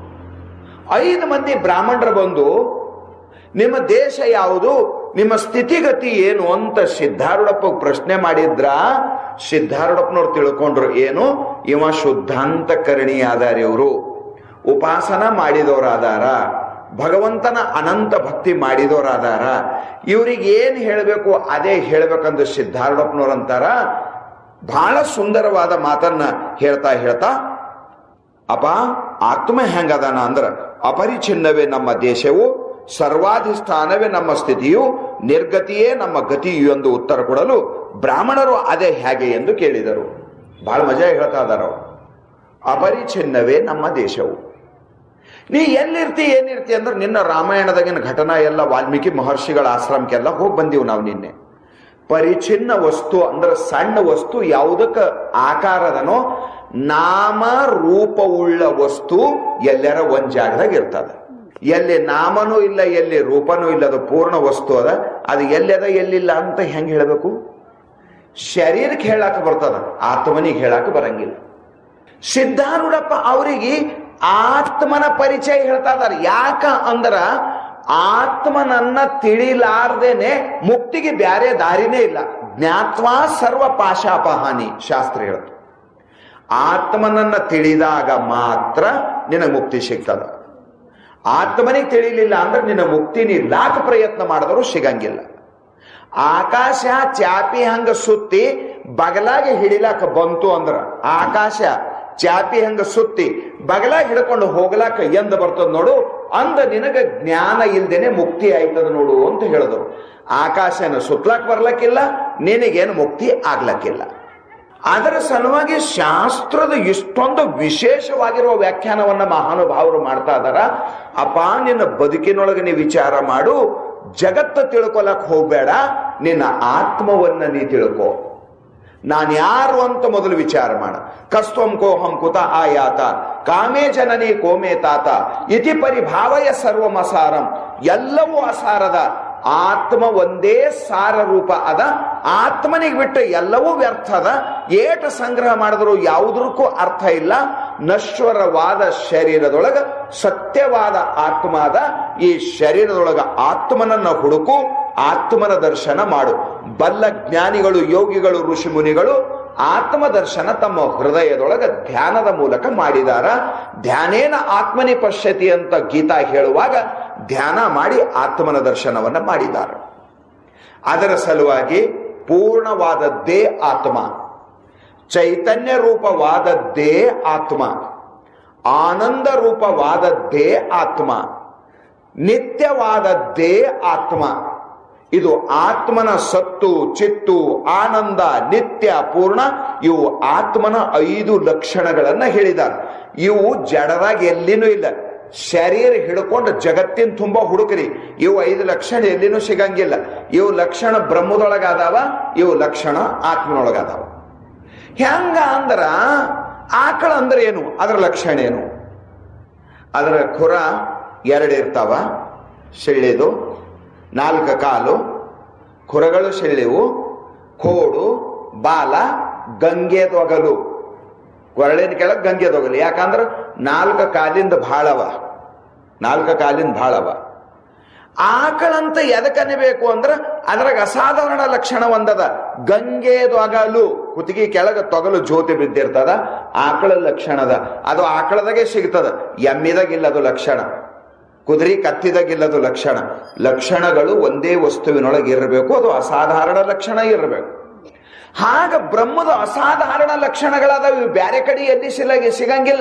ಐದು ಮಂದಿ ಬ್ರಾಹ್ಮಣರು ಬಂದು ನಿಮ್ಮ ದೇಶ ಯಾವುದು ನಿಮ್ಮ ಸ್ಥಿತಿಗತಿ ಏನು ಅಂತ ಸಿದ್ಧಾರೂಢಪ್ಪ ಪ್ರಶ್ನೆ ಮಾಡಿದ್ರ ಸಿದ್ಧಾರೂಢಪ್ಪನವ್ರು ತಿಳ್ಕೊಂಡ್ರು ಏನು ಇವ ಶುದ್ಧಾಂತ ಕರಣಿಯಾದಾರ ಇವರು ಉಪಾಸನ ಮಾಡಿದವರಾದಾರ ಭಗವಂತನ ಅನಂತ ಭಕ್ತಿ ಮಾಡಿದವರಾದಾರ ಇವ್ರಿಗೆ ಏನ್ ಹೇಳಬೇಕು ಅದೇ ಹೇಳ್ಬೇಕಂದು ಸಿದ್ಧಾರೂಢಪ್ಪನವ್ರು ಅಂತಾರ ಬಹಳ ಸುಂದರವಾದ ಮಾತನ್ನ ಹೇಳ್ತಾ ಹೇಳ್ತಾ ಅಪ ಆತ್ಮ ಹೆಂಗದಾನ ಅಂದ್ರ ಅಪರಿಚಿನ್ನವೇ ನಮ್ಮ ದೇಶವು ಸರ್ವಾಧಿಷ್ಠಾನವೇ ನಮ್ಮ ಸ್ಥಿತಿಯು ನಿರ್ಗತಿಯೇ ನಮ್ಮ ಗತಿಯು ಎಂದು ಉತ್ತರ ಕೊಡಲು ಬ್ರಾಹ್ಮಣರು ಅದೇ ಹೇಗೆ ಎಂದು ಕೇಳಿದರು ಬಹಳ ಮಜಾ ಹೇಳ್ತಾ ಇದಾರ ಅವ್ರು ಅಪರಿಚಿನ್ನವೇ ನಮ್ಮ ದೇಶವು ನೀ ಎಲ್ಲಿರ್ತಿ ಏನಿರ್ತಿ ಅಂದ್ರೆ ನಿನ್ನ ರಾಮಾಯಣದಾಗಿನ ಘಟನಾ ಎಲ್ಲ ವಾಲ್ಮೀಕಿ ಮಹರ್ಷಿಗಳ ಆಶ್ರಮಕ್ಕೆಲ್ಲ ಹೋಗಿ ಬಂದೀವಿ ನಾವು ನಿನ್ನೆ ಪರಿಚಿನ್ನ ವಸ್ತು ಅಂದ್ರೆ ಸಣ್ಣ ವಸ್ತು ಯಾವುದಕ್ಕೆ ಆಕಾರದನೋ ನಾಮ ರೂಪವುಳ್ಳ ವಸ್ತು ಎಲ್ಲರ ಒಂದ್ ಜಾಗದಾಗ ಇರ್ತದ ಎಲ್ಲಿ ನಾಮನೂ ಇಲ್ಲ ಎಲ್ಲಿ ರೂಪನೂ ಇಲ್ಲ ಅದು ಪೂರ್ಣ ವಸ್ತು ಅದ ಅದು ಎಲ್ಲದ ಎಲ್ಲಿಲ್ಲ ಅಂತ ಹೆಂಗ್ ಹೇಳಬೇಕು ಶರೀರಕ್ಕೆ ಹೇಳಾಕ ಬರ್ತದ ಆತ್ಮನಿಗೆ ಹೇಳಾಕ ಬರಂಗಿಲ್ಲ ಸಿದ್ಧಾರೂಢಪ್ಪ ಅವರಿಗೆ ಆತ್ಮನ ಪರಿಚಯ ಹೇಳ್ತಾ ಇದಾರೆ ಯಾಕ ಅಂದ್ರ ಆತ್ಮನನ್ನ ತಿಳಿಲಾರ್ದೇನೆ ಮುಕ್ತಿಗೆ ಬ್ಯಾರೆ ದಾರಿನೇ ಇಲ್ಲ ಜ್ಞಾತ್ವಾ ಸರ್ವ ಪಾಶಾಪಹಾನಿ ಶಾಸ್ತ್ರ ಹೇಳುತ್ತೆ ಆತ್ಮನನ್ನ ತಿಳಿದಾಗ ಮಾತ್ರ ನಿನಗೆ ಮುಕ್ತಿ ಸಿಗ್ತದ ಆತ್ಮನಿಗೆ ತಿಳಿಲಿಲ್ಲ ಅಂದ್ರೆ ನಿನ್ನ ಮುಕ್ತಿ ನೀ ಲಾಖ ಪ್ರಯತ್ನ ಮಾಡಿದ್ರು ಸಿಗಂಗಿಲ್ಲ ಆಕಾಶ ಚಾಪಿ ಹಂಗ ಸುತ್ತಿ ಬಗಲಾಗಿ ಹಿಡಿಲಾಕ ಬಂತು ಅಂದ್ರ ಆಕಾಶ ಚಾಪಿ ಹಂಗ ಸುತ್ತಿ ಬಗಲಾಗಿ ಹಿಡ್ಕೊಂಡು ಹೋಗ್ಲಾಕ ಎಂದ ಬರ್ತದ ನೋಡು ಅಂದ ನಿನಗ ಜ್ಞಾನ ಇಲ್ದೇನೆ ಮುಕ್ತಿ ಆಯ್ತದ ನೋಡು ಅಂತ ಹೇಳಿದ್ರು ಆಕಾಶನ ಸುತ್ಲಾಕ್ ಬರ್ಲಕ್ಕಿಲ್ಲ ನಿನಗೇನು ಮುಕ್ತಿ ಆಗ್ಲಕ್ಕಿಲ್ಲ ಅದರ ಸಲುವಾಗಿ ಶಾಸ್ತ್ರದ ಇಷ್ಟೊಂದು ವಿಶೇಷವಾಗಿರುವ ವ್ಯಾಖ್ಯಾನವನ್ನ ಮಹಾನುಭಾವರು ಮಾಡ್ತಾ ಇದಾರ ಅಪ್ಪ ನಿನ್ನ ಬದುಕಿನೊಳಗೆ ನೀ ವಿಚಾರ ಮಾಡು ಜಗತ್ತ ತಿಳ್ಕೊಲಕ್ ಹೋಗ್ಬೇಡ ನಿನ್ನ ಆತ್ಮವನ್ನ ನೀ ತಿಳ್ಕೋ ನಾನು ಯಾರು ಅಂತ ಮೊದಲು ವಿಚಾರ ಮಾಡ ಕಸ್ತ್ವಂ ಕೋಹಂ ಕುತ ಆಯಾತ ಕಾಮೇ ಜನನಿ ಕೋಮೇ ತಾತ ಇತಿ ಪರಿಭಾವಯ ಸರ್ವಮಸಾರಂ ಎಲ್ಲವೂ ಅಸಾರದ ಆತ್ಮ ಒಂದೇ ಸಾರ ರೂಪ ಅದ ಆತ್ಮನಿಗೆ ಬಿಟ್ಟು ಎಲ್ಲವೂ ವ್ಯರ್ಥ ಅದ ಏಟ ಸಂಗ್ರಹ ಮಾಡಿದ್ರು ಯಾವುದಕ್ಕೂ ಅರ್ಥ ಇಲ್ಲ ನಶ್ವರವಾದ ಶರೀರದೊಳಗ ಸತ್ಯವಾದ ಆತ್ಮ ಅದ ಈ ಶರೀರದೊಳಗ ಆತ್ಮನನ್ನ ಹುಡುಕು ಆತ್ಮನ ದರ್ಶನ ಮಾಡು ಬಲ್ಲ ಜ್ಞಾನಿಗಳು ಯೋಗಿಗಳು ಋಷಿ ಮುನಿಗಳು ಆತ್ಮ ದರ್ಶನ ತಮ್ಮ ಹೃದಯದೊಳಗ ಧ್ಯಾನದ ಮೂಲಕ ಮಾಡಿದಾರ ಧ್ಯಾನೇನ ಆತ್ಮನಿ ಪಶ್ಯತಿ ಅಂತ ಗೀತಾ ಹೇಳುವಾಗ ಧ್ಯಾನ ಮಾಡಿ ಆತ್ಮನ ದರ್ಶನವನ್ನ ಮಾಡಿದ್ದಾರೆ ಅದರ ಸಲುವಾಗಿ ಪೂರ್ಣವಾದದ್ದೇ ಆತ್ಮ ಚೈತನ್ಯ ರೂಪವಾದದ್ದೇ ಆತ್ಮ ಆನಂದ ರೂಪವಾದದ್ದೇ ಆತ್ಮ ನಿತ್ಯವಾದದ್ದೇ ಆತ್ಮ ಇದು ಆತ್ಮನ ಸತ್ತು ಚಿತ್ತು ಆನಂದ ನಿತ್ಯ ಪೂರ್ಣ ಇವು ಆತ್ಮನ ಐದು ಲಕ್ಷಣಗಳನ್ನ ಹೇಳಿದ್ದಾರೆ ಇವು ಜಡದಾಗ ಎಲ್ಲಿನೂ ಇಲ್ಲ ಶರೀರ ಹಿಡ್ಕೊಂಡು ಜಗತ್ತಿನ ತುಂಬಾ ಹುಡುಕ್ರಿ ಇವು ಐದು ಲಕ್ಷಣ ಎಲ್ಲಿನೂ ಸಿಗಂಗಿಲ್ಲ ಇವು ಲಕ್ಷಣ ಬ್ರಹ್ಮದೊಳಗಾದಾವ ಇವು ಲಕ್ಷಣ ಆತ್ಮನೊಳಗಾದಾವ ಹೆಂಗ ಅಂದ್ರ ಆಕಳ ಅಂದ್ರೆ ಏನು ಅದರ ಲಕ್ಷಣ ಏನು ಅದರ ಖುರ ಎರಡು ಇರ್ತಾವ ಶೆಳ್ಳಿದು ನಾಲ್ಕು ಕಾಲು ಖುರಗಳು ಶೆಳ್ಳಿವು ಕೋಡು ಬಾಲ ಗಂಗೆದೊಗಲು ಕೊರಳಿನ ಕೆಳಗೆ ಗಂಗೆದೊಗಲು ಯಾಕಂದ್ರ ನಾಲ್ಕು ಕಾಲಿಂದ ಭಾಳವ ನಾಲ್ಕು ಕಾಲಿಂದ ಭಾಳವ ಆಕಳಂತ ಎದಕ್ಕನಿಬೇಕು ಅಂದ್ರ ಅದ್ರಾಗ ಅಸಾಧಾರಣ ಲಕ್ಷಣ ಒಂದದ ಗಂಗೆದೊಗಲು ಕುತ್ತಿಗೆ ಕೆಳಗ ತೊಗಲು ಜ್ಯೋತಿ ಬಿದ್ದಿರ್ತದ ಆಕಳ ಲಕ್ಷಣದ ಅದು ಆಕಳದಾಗೆ ಸಿಗ್ತದ ಎಮ್ಮಿದಾಗಿಲ್ಲ ಅದು ಲಕ್ಷಣ ಕುದುರೆ ಕತ್ತಿದಾಗಿಲ್ಲದು ಲಕ್ಷಣ ಲಕ್ಷಣಗಳು ಒಂದೇ ವಸ್ತುವಿನೊಳಗೆ ಇರಬೇಕು ಅದು ಅಸಾಧಾರಣ ಲಕ್ಷಣ ಇರಬೇಕು ಹಾಗ ಬ್ರಹ್ಮದ ಅಸಾಧಾರಣ ಲಕ್ಷಣಗಳಾದವು ಇವು ಬ್ಯಾರೆ ಕಡೆ ಎಲ್ಲಿ ಸಿಲ ಸಿಗಂಗಿಲ್ಲ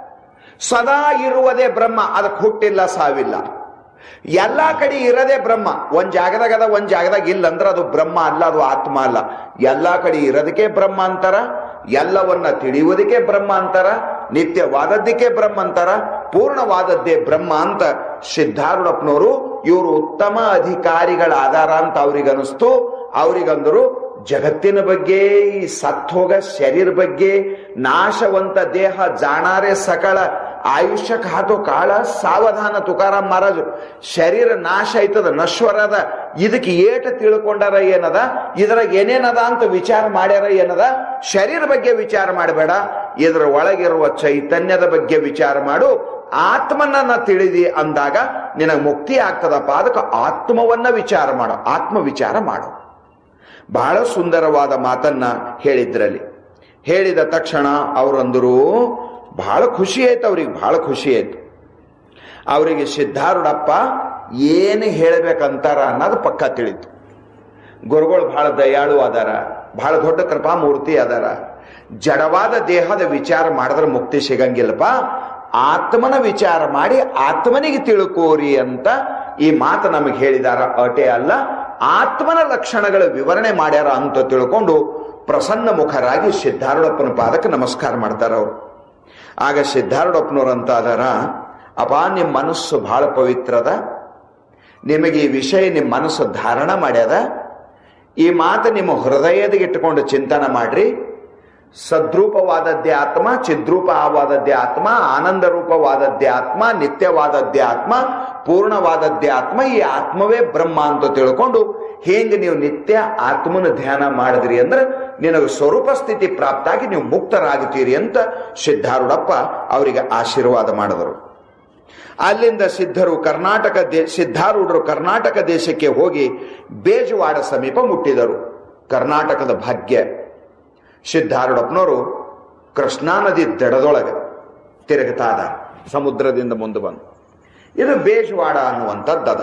ಸದಾ ಇರುವುದೇ ಬ್ರಹ್ಮ ಅದಕ್ಕೆ ಹುಟ್ಟಿಲ್ಲ ಸಾವಿಲ್ಲ ಎಲ್ಲಾ ಕಡೆ ಇರದೇ ಬ್ರಹ್ಮ ಒಂದ್ ಜಾಗದಾಗ ಅದ ಒಂದ್ ಜಾಗದಾಗ ಇಲ್ಲ ಅಂದ್ರೆ ಅದು ಬ್ರಹ್ಮ ಅಲ್ಲ ಅದು ಆತ್ಮ ಅಲ್ಲ ಎಲ್ಲಾ ಕಡೆ ಇರೋದಕ್ಕೆ ಬ್ರಹ್ಮ ಅಂತಾರ ಎಲ್ಲವನ್ನ ತಿಳಿಯುವುದಕ್ಕೆ ಬ್ರಹ್ಮ ಅಂತಾರ ನಿತ್ಯವಾದದ್ದಕ್ಕೆ ಬ್ರಹ್ಮ ಅಂತಾರ ಪೂರ್ಣವಾದದ್ದೇ ಬ್ರಹ್ಮ ಅಂತ ಸಿದ್ಧಾರೂಢಪ್ಪನವರು ಇವರು ಉತ್ತಮ ಅಧಿಕಾರಿಗಳಾದಾರ ಅಂತ ಅವ್ರಿಗನಿಸ್ತು ಅವ್ರಿಗಂದರು ಜಗತ್ತಿನ ಬಗ್ಗೆ ಈ ಸತ್ತೋಗ ಶರೀರ ಬಗ್ಗೆ ನಾಶವಂತ ದೇಹ ಜಾಣಾರೆ ಸಕಳ ಆಯುಷ್ಯ ಖಾತು ಕಾಳ ಸಾವಧಾನ ತುಕಾರಾಮ್ ಮಹಾರಾಜು ಶರೀರ ನಾಶ ಆಯ್ತದ ನಶ್ವರದ ಇದಕ್ಕೆ ಏಟ ತಿಳ್ಕೊಂಡಾರ ಏನದ ಇದ್ರಾಗ ಏನೇನದ ಅಂತ ವಿಚಾರ ಮಾಡ್ಯಾರ ಏನದ ಶರೀರ ಬಗ್ಗೆ ವಿಚಾರ ಮಾಡಬೇಡ ಇದರ ಒಳಗಿರುವ ಚೈತನ್ಯದ ಬಗ್ಗೆ ವಿಚಾರ ಮಾಡು ಆತ್ಮನನ್ನ ತಿಳಿದಿ ಅಂದಾಗ ನಿನಗೆ ಮುಕ್ತಿ ಆಗ್ತದಪ್ಪ ಅದಕ್ಕೆ ಆತ್ಮವನ್ನ ವಿಚಾರ ಮಾಡು ಆತ್ಮ ವಿಚಾರ ಮಾಡು ಬಹಳ ಸುಂದರವಾದ ಮಾತನ್ನ ಹೇಳಿದ್ರಲ್ಲಿ ಹೇಳಿದ ತಕ್ಷಣ ಅವರಂದರು ಬಹಳ ಖುಷಿ ಆಯ್ತು ಅವ್ರಿಗೆ ಬಹಳ ಖುಷಿ ಆಯ್ತು ಅವರಿಗೆ ಸಿದ್ಧಾರೂಢಪ್ಪ ಏನು ಹೇಳ್ಬೇಕಂತಾರ ಅನ್ನೋದು ಪಕ್ಕ ತಿಳಿತು ಗುರುಗಳು ಬಹಳ ದಯಾಳು ಅದಾರ ಬಹಳ ದೊಡ್ಡ ಕೃಪಾಮೂರ್ತಿ ಅದಾರ ಜಡವಾದ ದೇಹದ ವಿಚಾರ ಮಾಡಿದ್ರೆ ಮುಕ್ತಿ ಸಿಗಂಗಿಲ್ಲಪ್ಪ ಆತ್ಮನ ವಿಚಾರ ಮಾಡಿ ಆತ್ಮನಿಗೆ ತಿಳ್ಕೋರಿ ಅಂತ ಈ ಮಾತು ನಮಗೆ ಹೇಳಿದಾರ ಅಟೆ ಅಲ್ಲ ಆತ್ಮನ ಲಕ್ಷಣಗಳ ವಿವರಣೆ ಮಾಡ್ಯಾರ ಅಂತ ತಿಳ್ಕೊಂಡು ಪ್ರಸನ್ನ ಮುಖರಾಗಿ ಸಿದ್ಧಾರೂಢಪ್ಪನ ಪಾದಕ್ಕೆ ನಮಸ್ಕಾರ ಮಾಡ್ತಾರ ಅವರು ಆಗ ಸಿದ್ಧಾರೂಢಪ್ಪನವ್ರು ಅಂತ ಅದಾರ ಅಪ್ಪ ನಿಮ್ಮ ಮನಸ್ಸು ಬಹಳ ಪವಿತ್ರದ ನಿಮಗೆ ಈ ವಿಷಯ ನಿಮ್ಮ ಮನಸ್ಸು ಧಾರಣ ಮಾಡ್ಯದ ಈ ಮಾತು ನಿಮ್ಮ ಹೃದಯದಿಗೆ ಇಟ್ಟುಕೊಂಡು ಚಿಂತನೆ ಮಾಡ್ರಿ ಸದ್ರೂಪವಾದದ್ದೇ ಆತ್ಮ ಚಿದ್ರೂಪವಾದದ್ದೇ ಆತ್ಮ ಆನಂದ ರೂಪವಾದದ್ದೇ ಆತ್ಮ ನಿತ್ಯವಾದದ್ದೇ ಆತ್ಮ ಪೂರ್ಣವಾದದ್ದೇ ಆತ್ಮ ಈ ಆತ್ಮವೇ ಬ್ರಹ್ಮ ಅಂತ ತಿಳ್ಕೊಂಡು ಹೇಗೆ ನೀವು ನಿತ್ಯ ಆತ್ಮನ ಧ್ಯಾನ ಮಾಡಿದ್ರಿ ಅಂದ್ರೆ ನಿನಗೆ ಸ್ವರೂಪ ಸ್ಥಿತಿ ಪ್ರಾಪ್ತಾಗಿ ನೀವು ಮುಕ್ತರಾಗುತ್ತೀರಿ ಅಂತ ಸಿದ್ಧಾರೂಢಪ್ಪ ಅವರಿಗೆ ಆಶೀರ್ವಾದ ಮಾಡಿದರು ಅಲ್ಲಿಂದ ಸಿದ್ಧರು ಕರ್ನಾಟಕ ದೇ ಸಿದ್ಧಾರೂಢರು ಕರ್ನಾಟಕ ದೇಶಕ್ಕೆ ಹೋಗಿ ಬೇಜವಾಡ ಸಮೀಪ ಮುಟ್ಟಿದರು ಕರ್ನಾಟಕದ ಭಾಗ್ಯ ಸಿದ್ಧಾರೂಢಪ್ಪನವರು ಕೃಷ್ಣಾ ನದಿ ದಡದೊಳಗೆ ತಿರುಗುತ್ತಾ ಅದ ಸಮುದ್ರದಿಂದ ಮುಂದೆ ಬಂದು ಇದು ಬೇಜವಾಡ ಅನ್ನುವಂಥದ್ದದ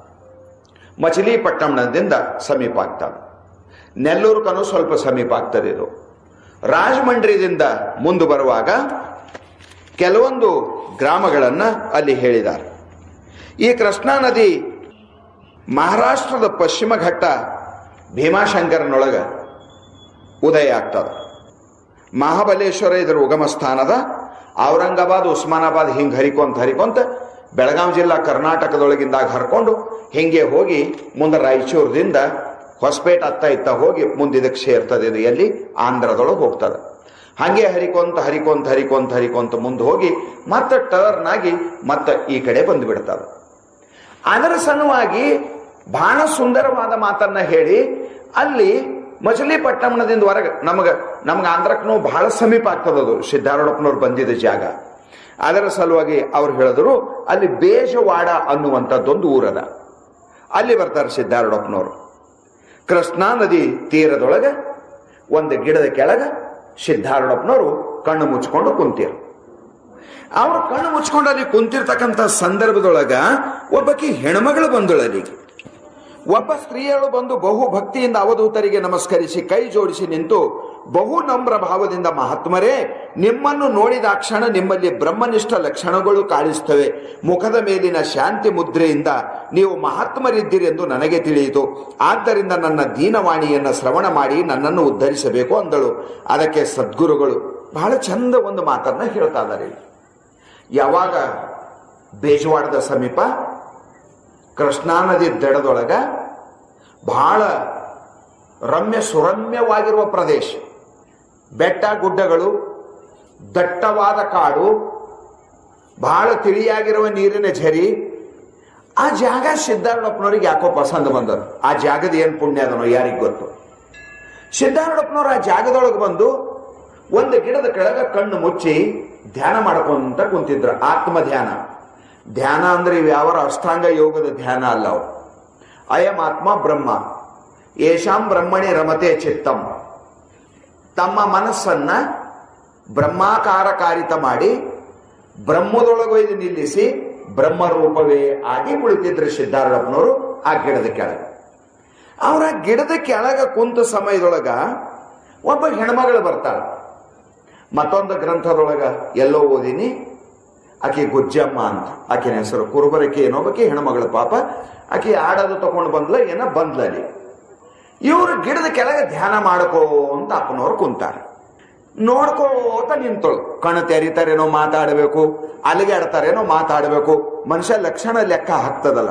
ಮಚಿಲಿಪಟ್ಟಣದಿಂದ ಸಮೀಪ ಆಗ್ತದೆ ನೆಲ್ಲೂರು ಕನು ಸ್ವಲ್ಪ ಸಮೀಪ ಆಗ್ತದೆ ಇದು ರಾಜಮಂಡ್ರಿದಿಂದ ಮುಂದೆ ಬರುವಾಗ ಕೆಲವೊಂದು ಗ್ರಾಮಗಳನ್ನು ಅಲ್ಲಿ ಹೇಳಿದ್ದಾರೆ ಈ ಕೃಷ್ಣಾ ನದಿ ಮಹಾರಾಷ್ಟ್ರದ ಪಶ್ಚಿಮ ಘಟ್ಟ ಭೀಮಾಶಂಕರನೊಳಗ ಉದಯ ಆಗ್ತದೆ ಮಹಾಬಲೇಶ್ವರ ಇದರ ಉಗಮ ಸ್ಥಾನದ ಔರಂಗಾಬಾದ್ ಉಸ್ಮಾನಾಬಾದ್ ಹಿಂಗೆ ಹರಿಕೊಂತ ಹರಿಕೊಂತ ಬೆಳಗಾವಿ ಜಿಲ್ಲಾ ಕರ್ನಾಟಕದೊಳಗಿಂದಾಗ ಹರ್ಕೊಂಡು ಹಿಂಗೆ ಹೋಗಿ ಮುಂದೆ ರಾಯಚೂರದಿಂದ ಹೊಸಪೇಟೆ ಅತ್ತ ಇತ್ತ ಹೋಗಿ ಮುಂದಿದಕ್ಕೆ ಸೇರ್ತದೆ ಇದು ಎಲ್ಲಿ ಆಂಧ್ರದೊಳಗೆ ಹೋಗ್ತದೆ ಹಾಗೆ ಹರಿಕೊಂತ ಹರಿಕೊಂತ ಹರಿಕೊಂತ ಹರಿಕೊಂತ ಮುಂದೆ ಹೋಗಿ ಮತ್ತೆ ಟರ್ನ್ ಆಗಿ ಮತ್ತೆ ಈ ಕಡೆ ಬಂದು ಬಿಡ್ತದೆ ಅದರ ಸಲುವಾಗಿ ಬಹಳ ಸುಂದರವಾದ ಮಾತನ್ನ ಹೇಳಿ ಅಲ್ಲಿ ಮಚಲಿಪಟ್ಟಣದಿಂದ ಹೊರಗೆ ನಮಗ ನಮ್ಗೆ ಆಂಧ್ರಕ್ಕೂ ಬಹಳ ಸಮೀಪ ಆಗ್ತದದು ಸಿದ್ಧಾರೂಢಪ್ಪನವ್ರು ಬಂದಿದ್ದ ಜಾಗ ಅದರ ಸಲುವಾಗಿ ಅವ್ರು ಹೇಳಿದ್ರು ಅಲ್ಲಿ ಬೇಜವಾಡ ಅನ್ನುವಂಥದ್ದೊಂದು ಊರದ ಅಲ್ಲಿ ಬರ್ತಾರೆ ಸಿದ್ಧಾರೂಢಪ್ಪನವರು ಕೃಷ್ಣಾ ನದಿ ತೀರದೊಳಗೆ ಒಂದು ಗಿಡದ ಕೆಳಗ ಸಿದ್ಧಾರೂಢಪ್ಪನವರು ಕಣ್ಣು ಮುಚ್ಕೊಂಡು ಕುಂತಿರು ಅವರು ಕಣ್ಣು ಮುಚ್ಕೊಂಡು ಅಲ್ಲಿ ಕುಂತಿರ್ತಕ್ಕಂಥ ಸಂದರ್ಭದೊಳಗ ಒಬ್ಬಕಿ ಹೆಣ್ಮಗಳು ಬಂದಳು ಅಲ್ಲಿಗೆ ಒಬ್ಬ ಸ್ತ್ರೀಯಳು ಬಂದು ಬಹು ಭಕ್ತಿಯಿಂದ ಅವಧೂತರಿಗೆ ನಮಸ್ಕರಿಸಿ ಕೈ ಜೋಡಿಸಿ ನಿಂತು ಬಹು ನಮ್ರ ಭಾವದಿಂದ ಮಹಾತ್ಮರೇ ನಿಮ್ಮನ್ನು ನೋಡಿದ ಕ್ಷಣ ನಿಮ್ಮಲ್ಲಿ ಬ್ರಹ್ಮನಿಷ್ಠ ಲಕ್ಷಣಗಳು ಕಾಣಿಸ್ತವೆ ಮುಖದ ಮೇಲಿನ ಶಾಂತಿ ಮುದ್ರೆಯಿಂದ ನೀವು ಮಹಾತ್ಮರಿದ್ದೀರಿ ಎಂದು ನನಗೆ ತಿಳಿಯಿತು ಆದ್ದರಿಂದ ನನ್ನ ದೀನವಾಣಿಯನ್ನು ಶ್ರವಣ ಮಾಡಿ ನನ್ನನ್ನು ಉದ್ಧರಿಸಬೇಕು ಅಂದಳು ಅದಕ್ಕೆ ಸದ್ಗುರುಗಳು ಬಹಳ ಚಂದ ಒಂದು ಮಾತನ್ನ ಹೇಳ್ತಾ ಇದ್ದಾರೆ ಯಾವಾಗ ಬೇಜವಾಡದ ಸಮೀಪ ಕೃಷ್ಣಾ ನದಿ ದಡದೊಳಗ ಬಹಳ ರಮ್ಯ ಸುರಮ್ಯವಾಗಿರುವ ಪ್ರದೇಶ ಬೆಟ್ಟ ಗುಡ್ಡಗಳು ದಟ್ಟವಾದ ಕಾಡು ಬಹಳ ತಿಳಿಯಾಗಿರುವ ನೀರಿನ ಝರಿ ಆ ಜಾಗ ಸಿದ್ಧಾರೂಢಪ್ಪನವ್ರಿಗೆ ಯಾಕೋ ಪಸಂದ್ ಬಂದರು ಆ ಜಾಗದ ಏನ್ ಪುಣ್ಯ ಅದನೋ ಯಾರಿಗ್ ಗೊತ್ತು ಸಿದ್ಧಾರೂಢಪ್ಪನವ್ರು ಆ ಜಾಗದೊಳಗೆ ಬಂದು ಒಂದು ಗಿಡದ ಕೆಳಗ ಕಣ್ಣು ಮುಚ್ಚಿ ಧ್ಯಾನ ಮಾಡ್ಕೊಂತ ಕುಂತಿದ್ರು ಆತ್ಮ ಧ್ಯಾನ ಧ್ಯಾನ ಅಂದ್ರೆ ಇವು ಯಾವ ಅಷ್ಟಾಂಗ ಯೋಗದ ಧ್ಯಾನ ಅಲ್ಲ ಅವು ಅಯಂ ಆತ್ಮ ಬ್ರಹ್ಮ ಯೇಷಾಂ ಬ್ರಹ್ಮಣಿ ರಮತೆ ಚಿತ್ತಂ ತಮ್ಮ ಮನಸ್ಸನ್ನ ಬ್ರಹ್ಮಾಕಾರಕಾರಿತ ಮಾಡಿ ಬ್ರಹ್ಮದೊಳಗೊಯ್ದು ನಿಲ್ಲಿಸಿ ಬ್ರಹ್ಮ ರೂಪವೇ ಆಗಿ ಕುಳಿತಿದ್ರು ಸಿದ್ಧಾರೂಢಪ್ಪನವರು ಆ ಗಿಡದ ಕೆಳಗೆ ಅವರ ಗಿಡದ ಕೆಳಗ ಕುಂತ ಸಮಯದೊಳಗ ಒಬ್ಬ ಹೆಣ್ಮಗಳು ಬರ್ತಾಳ ಮತ್ತೊಂದು ಗ್ರಂಥದೊಳಗ ಎಲ್ಲೋ ಓದಿನಿ ಆಕೆ ಗುಜ್ಜಮ್ಮ ಅಂತ ಆಕಿನ ಹೆಸರು ಕುರುಬರಕ್ಕೆ ಏನೋಬಕ್ಕೆ ಹೆಣ್ಮಗಳು ಪಾಪ ಆಕೆ ಆಡೋದು ತಗೊಂಡು ಬಂದ್ಲ ಏನ ಬಂದ್ಲಲ್ಲಿ ಇವರು ಗಿಡದ ಕೆಳಗೆ ಧ್ಯಾನ ಮಾಡ್ಕೋ ಅಂತ ಅಪ್ಪನವ್ರು ಕುಂತಾರೆ ನೋಡ್ಕೋತ ನಿಂತಳು ಕಣ್ಣು ತೆರಿತಾರೇನೋ ಮಾತಾಡಬೇಕು ಅಲ್ಲಿಗಾಡ್ತಾರೇನೋ ಮಾತಾಡಬೇಕು ಮನುಷ್ಯ ಲಕ್ಷಣ ಲೆಕ್ಕ ಹಾಕ್ತದಲ್ಲ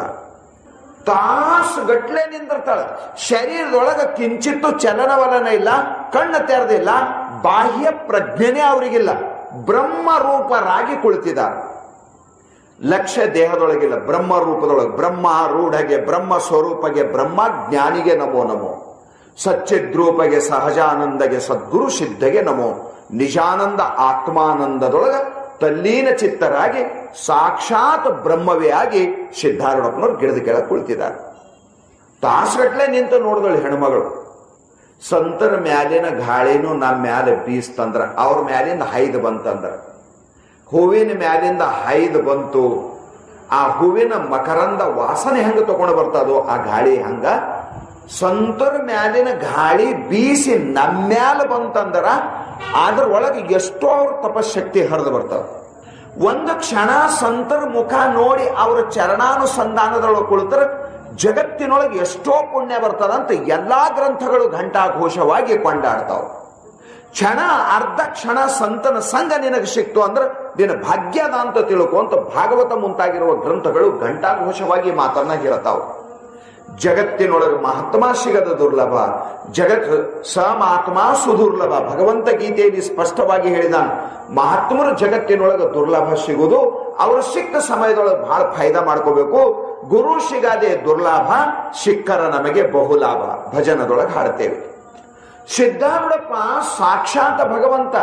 ತಾಸು ಗಟ್ಲೆ ನಿಂದಿರ್ತಾಳ ಶರೀರದೊಳಗ ಕಿಂಚಿತ್ತು ಚಲನವಲನ ಇಲ್ಲ ಕಣ್ಣು ತೆರೆದಿಲ್ಲ ಬಾಹ್ಯ ಪ್ರಜ್ಞೆನೇ ಅವರಿಗಿಲ್ಲ ಬ್ರಹ್ಮ ರೂಪರಾಗಿ ಕುಳಿತಿದ್ದಾರೆ ಲಕ್ಷ್ಯ ದೇಹದೊಳಗಿಲ್ಲ ಬ್ರಹ್ಮ ರೂಪದೊಳಗೆ ಬ್ರಹ್ಮ ರೂಢಗೆ ಬ್ರಹ್ಮ ಸ್ವರೂಪಗೆ ಬ್ರಹ್ಮ ಜ್ಞಾನಿಗೆ ನಮೋ ನಮೋ ಸಚ್ಚಿದ್ರೂಪಗೆ ಸಹಜಾನಂದಗೆ ಸದ್ಗುರು ಸಿದ್ಧಗೆ ನಮೋ ನಿಜಾನಂದ ಆತ್ಮಾನಂದದೊಳಗ ತಲ್ಲೀನ ಚಿತ್ತರಾಗಿ ಸಾಕ್ಷಾತ್ ಬ್ರಹ್ಮವೇ ಆಗಿ ಸಿದ್ಧಾರೂಢಪ್ಪನವ್ರು ಗಿಡದ ಕೆಳಗೆ ಕುಳಿತಿದ್ದಾರೆ ತಾಸುಗಟ್ಲೆ ನಿಂತು ನೋಡಿದಳು ಹೆಣ್ಮಗಳು ಸಂತರ ಮ್ಯಾಲಿನ ಗಾಳಿನೂ ನಮ್ಮ ಮ್ಯಾಲೆ ಬೀಸ್ತಂದ್ರ ಅವ್ರ ಮ್ಯಾಲಿಂದ ಹೈದು ಬಂತಂದ್ರ ಹೂವಿನ ಮ್ಯಾಲಿಂದ ಹೈದು ಬಂತು ಆ ಹೂವಿನ ಮಕರಂದ ವಾಸನೆ ಹೆಂಗ ತಗೊಂಡು ಬರ್ತದೋ ಆ ಗಾಳಿ ಹಂಗ ಸಂತರ ಮ್ಯಾಲಿನ ಗಾಳಿ ಬೀಸಿ ನಮ್ಮ್ಯಾಲ ಬಂತಂದ್ರ ಅದ್ರ ಒಳಗೆ ಎಷ್ಟೋ ಅವ್ರ ತಪಶಕ್ತಿ ಹರಿದು ಬರ್ತದ ಒಂದು ಕ್ಷಣ ಸಂತರ ಮುಖ ನೋಡಿ ಅವರ ಚರಣಾನುಸಂಧಾನದೊಳಗೆ ಕುಳಿತರ ಜಗತ್ತಿನೊಳಗೆ ಎಷ್ಟೋ ಪುಣ್ಯ ಬರ್ತದಂತ ಎಲ್ಲಾ ಗ್ರಂಥಗಳು ಘಂಟಾಘೋಷವಾಗಿ ಕೊಂಡಾಡ್ತಾವ ಕ್ಷಣ ಅರ್ಧ ಕ್ಷಣ ಸಂತನ ಸಂಘ ನಿನಗೆ ಸಿಕ್ತು ಅಂದ್ರೆ ನಿನ್ನ ಭಾಗ್ಯದ ಅಂತ ತಿಳ್ಕೊ ಅಂತ ಭಾಗವತ ಮುಂತಾಗಿರುವ ಗ್ರಂಥಗಳು ಘಂಟಾಘೋಷವಾಗಿ ಮಾತನ್ನ ಹೇಳ್ತಾವ ಜಗತ್ತಿನೊಳಗೆ ಮಹಾತ್ಮ ಸಿಗದ ದುರ್ಲಭ ಜಗತ್ ಸ ಮಹಾತ್ಮ ಸುದುರ್ಲಭ ಭಗವಂತ ಗೀತೆಯಲ್ಲಿ ಸ್ಪಷ್ಟವಾಗಿ ಹೇಳಿದಾನ ಮಹಾತ್ಮರು ಜಗತ್ತಿನೊಳಗೆ ದುರ್ಲಭ ಸಿಗುವುದು ಅವರು ಸಿಕ್ಕ ಸಮಯದೊಳಗೆ ಬಹಳ ಫಾಯ್ದಾ ಮಾಡ್ಕೋಬೇಕು ಗುರು ಸಿಗದೆ ದುರ್ಲಾಭ ಸಿಕ್ಕರ ನಮಗೆ ಬಹುಲಾಭ ಭಜನದೊಳಗೆ ಹಾಡ್ತೇವೆ ಸಿದ್ಧಾರೂಢಪ್ಪ ಸಾಕ್ಷಾತ್ ಭಗವಂತ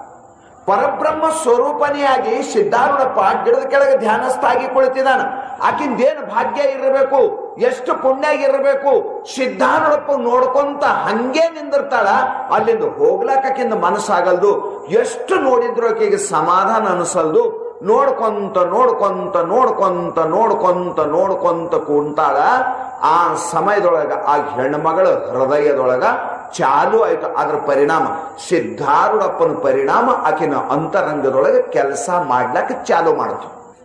ಪರಬ್ರಹ್ಮ ಸ್ವರೂಪನೆಯಾಗಿ ಸಿದ್ಧಾರೂಢಪ್ಪ ಗಿಡದ ಕೆಳಗೆ ಧ್ಯಾನಸ್ಥಾಗಿ ಕುಳಿತಿದ್ದಾನ ಆಕಿಂದೇನು ಭಾಗ್ಯ ಇರಬೇಕು ಎಷ್ಟು ಪುಣ್ಯ ಇರಬೇಕು ಸಿದ್ಧಾರೂಢಪ್ಪ ನೋಡ್ಕೊಂತ ಹಂಗೆ ನಿಂದಿರ್ತಾಳ ಅಲ್ಲಿಂದ ಹೋಗ್ಲಾಕಿಂದ ಮನಸ್ಸಾಗಲ್ದು ಎಷ್ಟು ನೋಡಿದ್ರು ಆಕೆಗೆ ಸಮಾಧಾನ ಅನಿಸಲ್ದು ನೋಡ್ಕೊಂತ ನೋಡ್ಕೊಂತ ನೋಡ್ಕೊಂತ ನೋಡ್ಕೊಂತ ನೋಡ್ಕೊಂತ ಕುಂತಾಳ ಆ ಸಮಯದೊಳಗ ಆ ಹೆಣ್ಮಗಳ ಹೃದಯದೊಳಗ ಚಾಲು ಆಯ್ತು ಅದರ ಪರಿಣಾಮ ಸಿದ್ಧಾರೂಢಪ್ಪನ ಪರಿಣಾಮ ಆಕಿನ ಅಂತರಂಗದೊಳಗೆ ಕೆಲಸ ಮಾಡ್ಲಕ್ಕ ಚಾಲು ಮಾಡ್ತು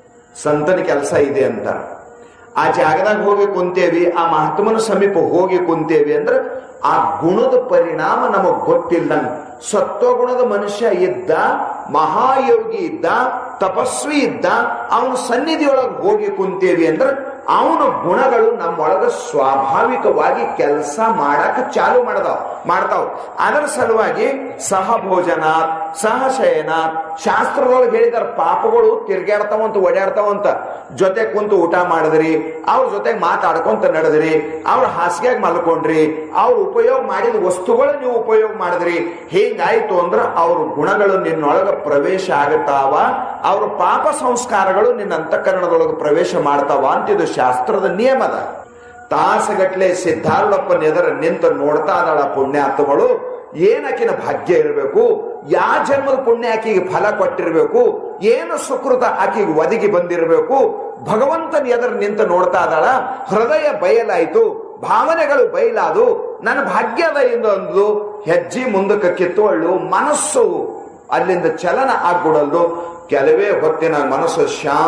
ಸಂತನ ಕೆಲಸ ಇದೆ ಅಂತ ಆ ಜಾಗದಾಗ ಹೋಗಿ ಕುಂತೇವಿ ಆ ಮಹಾತ್ಮನ ಸಮೀಪ ಹೋಗಿ ಕುಂತೇವಿ ಅಂದ್ರೆ ಆ ಗುಣದ ಪರಿಣಾಮ ನಮಗ್ ಗೊತ್ತಿಲ್ಲಂಗ ಸತ್ವಗುಣದ ಮನುಷ್ಯ ಇದ್ದ ಮಹಾಯೋಗಿ ಇದ್ದ ತಪಸ್ವಿ ಇದ್ದ ಅವನ ಸನ್ನಿಧಿಯೊಳಗೆ ಹೋಗಿ ಕುಂತೇವಿ ಅಂದ್ರೆ ಅವನ ಗುಣಗಳು ನಮ್ಮೊಳಗ ಸ್ವಾಭಾವಿಕವಾಗಿ ಕೆಲಸ ಮಾಡಕ್ ಚಾಲು ಮಾಡದಾವ್ ಮಾಡ್ತಾವ್ ಅದರ ಸಲುವಾಗಿ ಸಹಭೋಜನ ಸಹಶಯನ ಶಾಸ್ತ್ರದೊಳಗೆ ಹೇಳಿದಾರ ಪಾಪಗಳು ತಿರ್ಗಾಡ್ತಾವಂತ ಓಡಾಡ್ತಾವಂತ ಜೊತೆ ಕುಂತು ಊಟ ಮಾಡಿದ್ರಿ ಅವ್ರ ಜೊತೆ ಮಾತಾಡ್ಕೊಂತ ನಡೆದ್ರಿ ಅವ್ರ ಹಾಸಿಗೆಗೆ ಮಲ್ಕೊಂಡ್ರಿ ಅವ್ರ ಉಪಯೋಗ ಮಾಡಿದ ವಸ್ತುಗಳು ನೀವು ಉಪಯೋಗ ಮಾಡಿದ್ರಿ ಹೀಗಾಯ್ತು ಅಂದ್ರ ಅವ್ರ ಗುಣಗಳು ನಿನ್ನೊಳಗ ಪ್ರವೇಶ ಆಗತಾವ ಅವ್ರ ಪಾಪ ಸಂಸ್ಕಾರಗಳು ನಿನ್ನ ಅಂತಃಕರಣದೊಳಗೆ ಪ್ರವೇಶ ಮಾಡ್ತಾವ ಅಂತ ಇದು ಶಾಸ್ತ್ರದ ನಿಯಮದ ತಾಸಗಟ್ಲೆ ಸಿದ್ಧಾರೂಢಪ್ಪನ ಎದುರು ನಿಂತು ನೋಡ್ತಾ ಇದ್ದಾಳ ಪುಣ್ಯಾತ್ಮಗಳು ಏನಕಿನ ಭಾಗ್ಯ ಇರಬೇಕು ಯಾ ಜನ್ಮದ ಪುಣ್ಯ ಆಕೆಗೆ ಫಲ ಕೊಟ್ಟಿರ್ಬೇಕು ಏನು ಸುಕೃತ ಆಕೆಗೆ ಒದಗಿ ಬಂದಿರಬೇಕು ಭಗವಂತನ ಎದುರು ನಿಂತು ನೋಡ್ತಾ ಇದ್ದಾಳ ಹೃದಯ ಬಯಲಾಯ್ತು ಭಾವನೆಗಳು ಬಯಲಾದು ನನ್ನ ಭಾಗ್ಯದ ಎಂದು ಹೆಜ್ಜೆ ಮುಂದಕ್ಕೆ ಕಿತ್ತುವಳ್ಳು ಮನಸ್ಸು ಅಲ್ಲಿಂದ ಚಲನ ಆಗ್ಬಿಡಲ್ದು ಕೆಲವೇ ಹೊತ್ತಿನ ಮನಸ್ಸು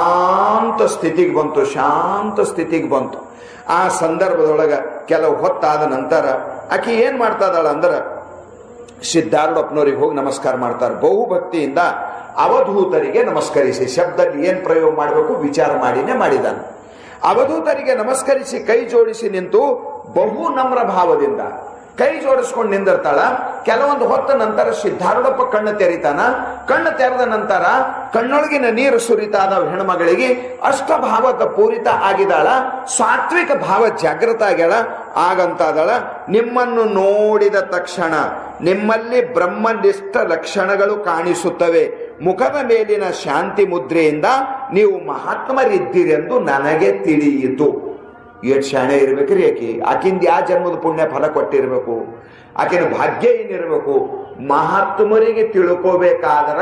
ಶಾಂತ ಸ್ಥಿತಿಗೆ ಬಂತು ಶಾಂತ ಸ್ಥಿತಿಗೆ ಬಂತು ಆ ಸಂದರ್ಭದೊಳಗ ಕೆಲವು ಹೊತ್ತಾದ ನಂತರ ಆಕೆ ಏನ್ ಮಾಡ್ತಾ ಇದ್ದಾಳ ಅಂದ್ರ ಸಿದ್ಧಾರೂಢಪ್ಪನವ್ರಿಗೆ ಹೋಗಿ ನಮಸ್ಕಾರ ಮಾಡ್ತಾರೆ ಬಹುಭಕ್ತಿಯಿಂದ ಅವಧೂತರಿಗೆ ನಮಸ್ಕರಿಸಿ ಶಬ್ದಲ್ಲಿ ಏನ್ ಪ್ರಯೋಗ ಮಾಡಬೇಕು ವಿಚಾರ ಮಾಡಿನೇ ಮಾಡಿದಾನೆ ಅವಧೂತರಿಗೆ ನಮಸ್ಕರಿಸಿ ಕೈ ಜೋಡಿಸಿ ನಿಂತು ಬಹು ನಮ್ರ ಭಾವದಿಂದ ಕೈ ಜೋಡಿಸ್ಕೊಂಡು ನಿಂದಿರ್ತಾಳ ಕೆಲವೊಂದು ಹೊತ್ತ ನಂತರ ಸಿದ್ಧಾರೂಢಪ್ಪ ಕಣ್ಣು ತೆರಿತಾನ ಕಣ್ಣು ತೆರೆದ ನಂತರ ಕಣ್ಣೊಳಗಿನ ನೀರು ಸುರಿತಾದ ಹೆಣ್ಮಗಳಿಗೆ ಅಷ್ಟಭಾವದ ಪೂರಿತ ಆಗಿದಾಳ ಸಾತ್ವಿಕ ಭಾವ ಜಾಗೃತ ಆಗ್ಯಾಳ ಆಗಂತಾದಳ ನಿಮ್ಮನ್ನು ನೋಡಿದ ತಕ್ಷಣ ನಿಮ್ಮಲ್ಲಿ ಬ್ರಹ್ಮನಿಷ್ಠ ಲಕ್ಷಣಗಳು ಕಾಣಿಸುತ್ತವೆ ಮುಖದ ಮೇಲಿನ ಶಾಂತಿ ಮುದ್ರೆಯಿಂದ ನೀವು ಮಹಾತ್ಮರಿದ್ದೀರೆಂದು ನನಗೆ ತಿಳಿಯಿತು ಎಷ್ಟು ಶಾಣೆ ಇರ್ಬೇಕ್ರಿ ಆಕಿ ಆಕಿಂದ ಯಾವ ಜನ್ಮದ ಪುಣ್ಯ ಫಲ ಕೊಟ್ಟಿರ್ಬೇಕು ಆಕಿನ ಭಾಗ್ಯ ಏನಿರ್ಬೇಕು ಮಹಾತ್ಮರಿಗೆ ತಿಳ್ಕೋಬೇಕಾದ್ರ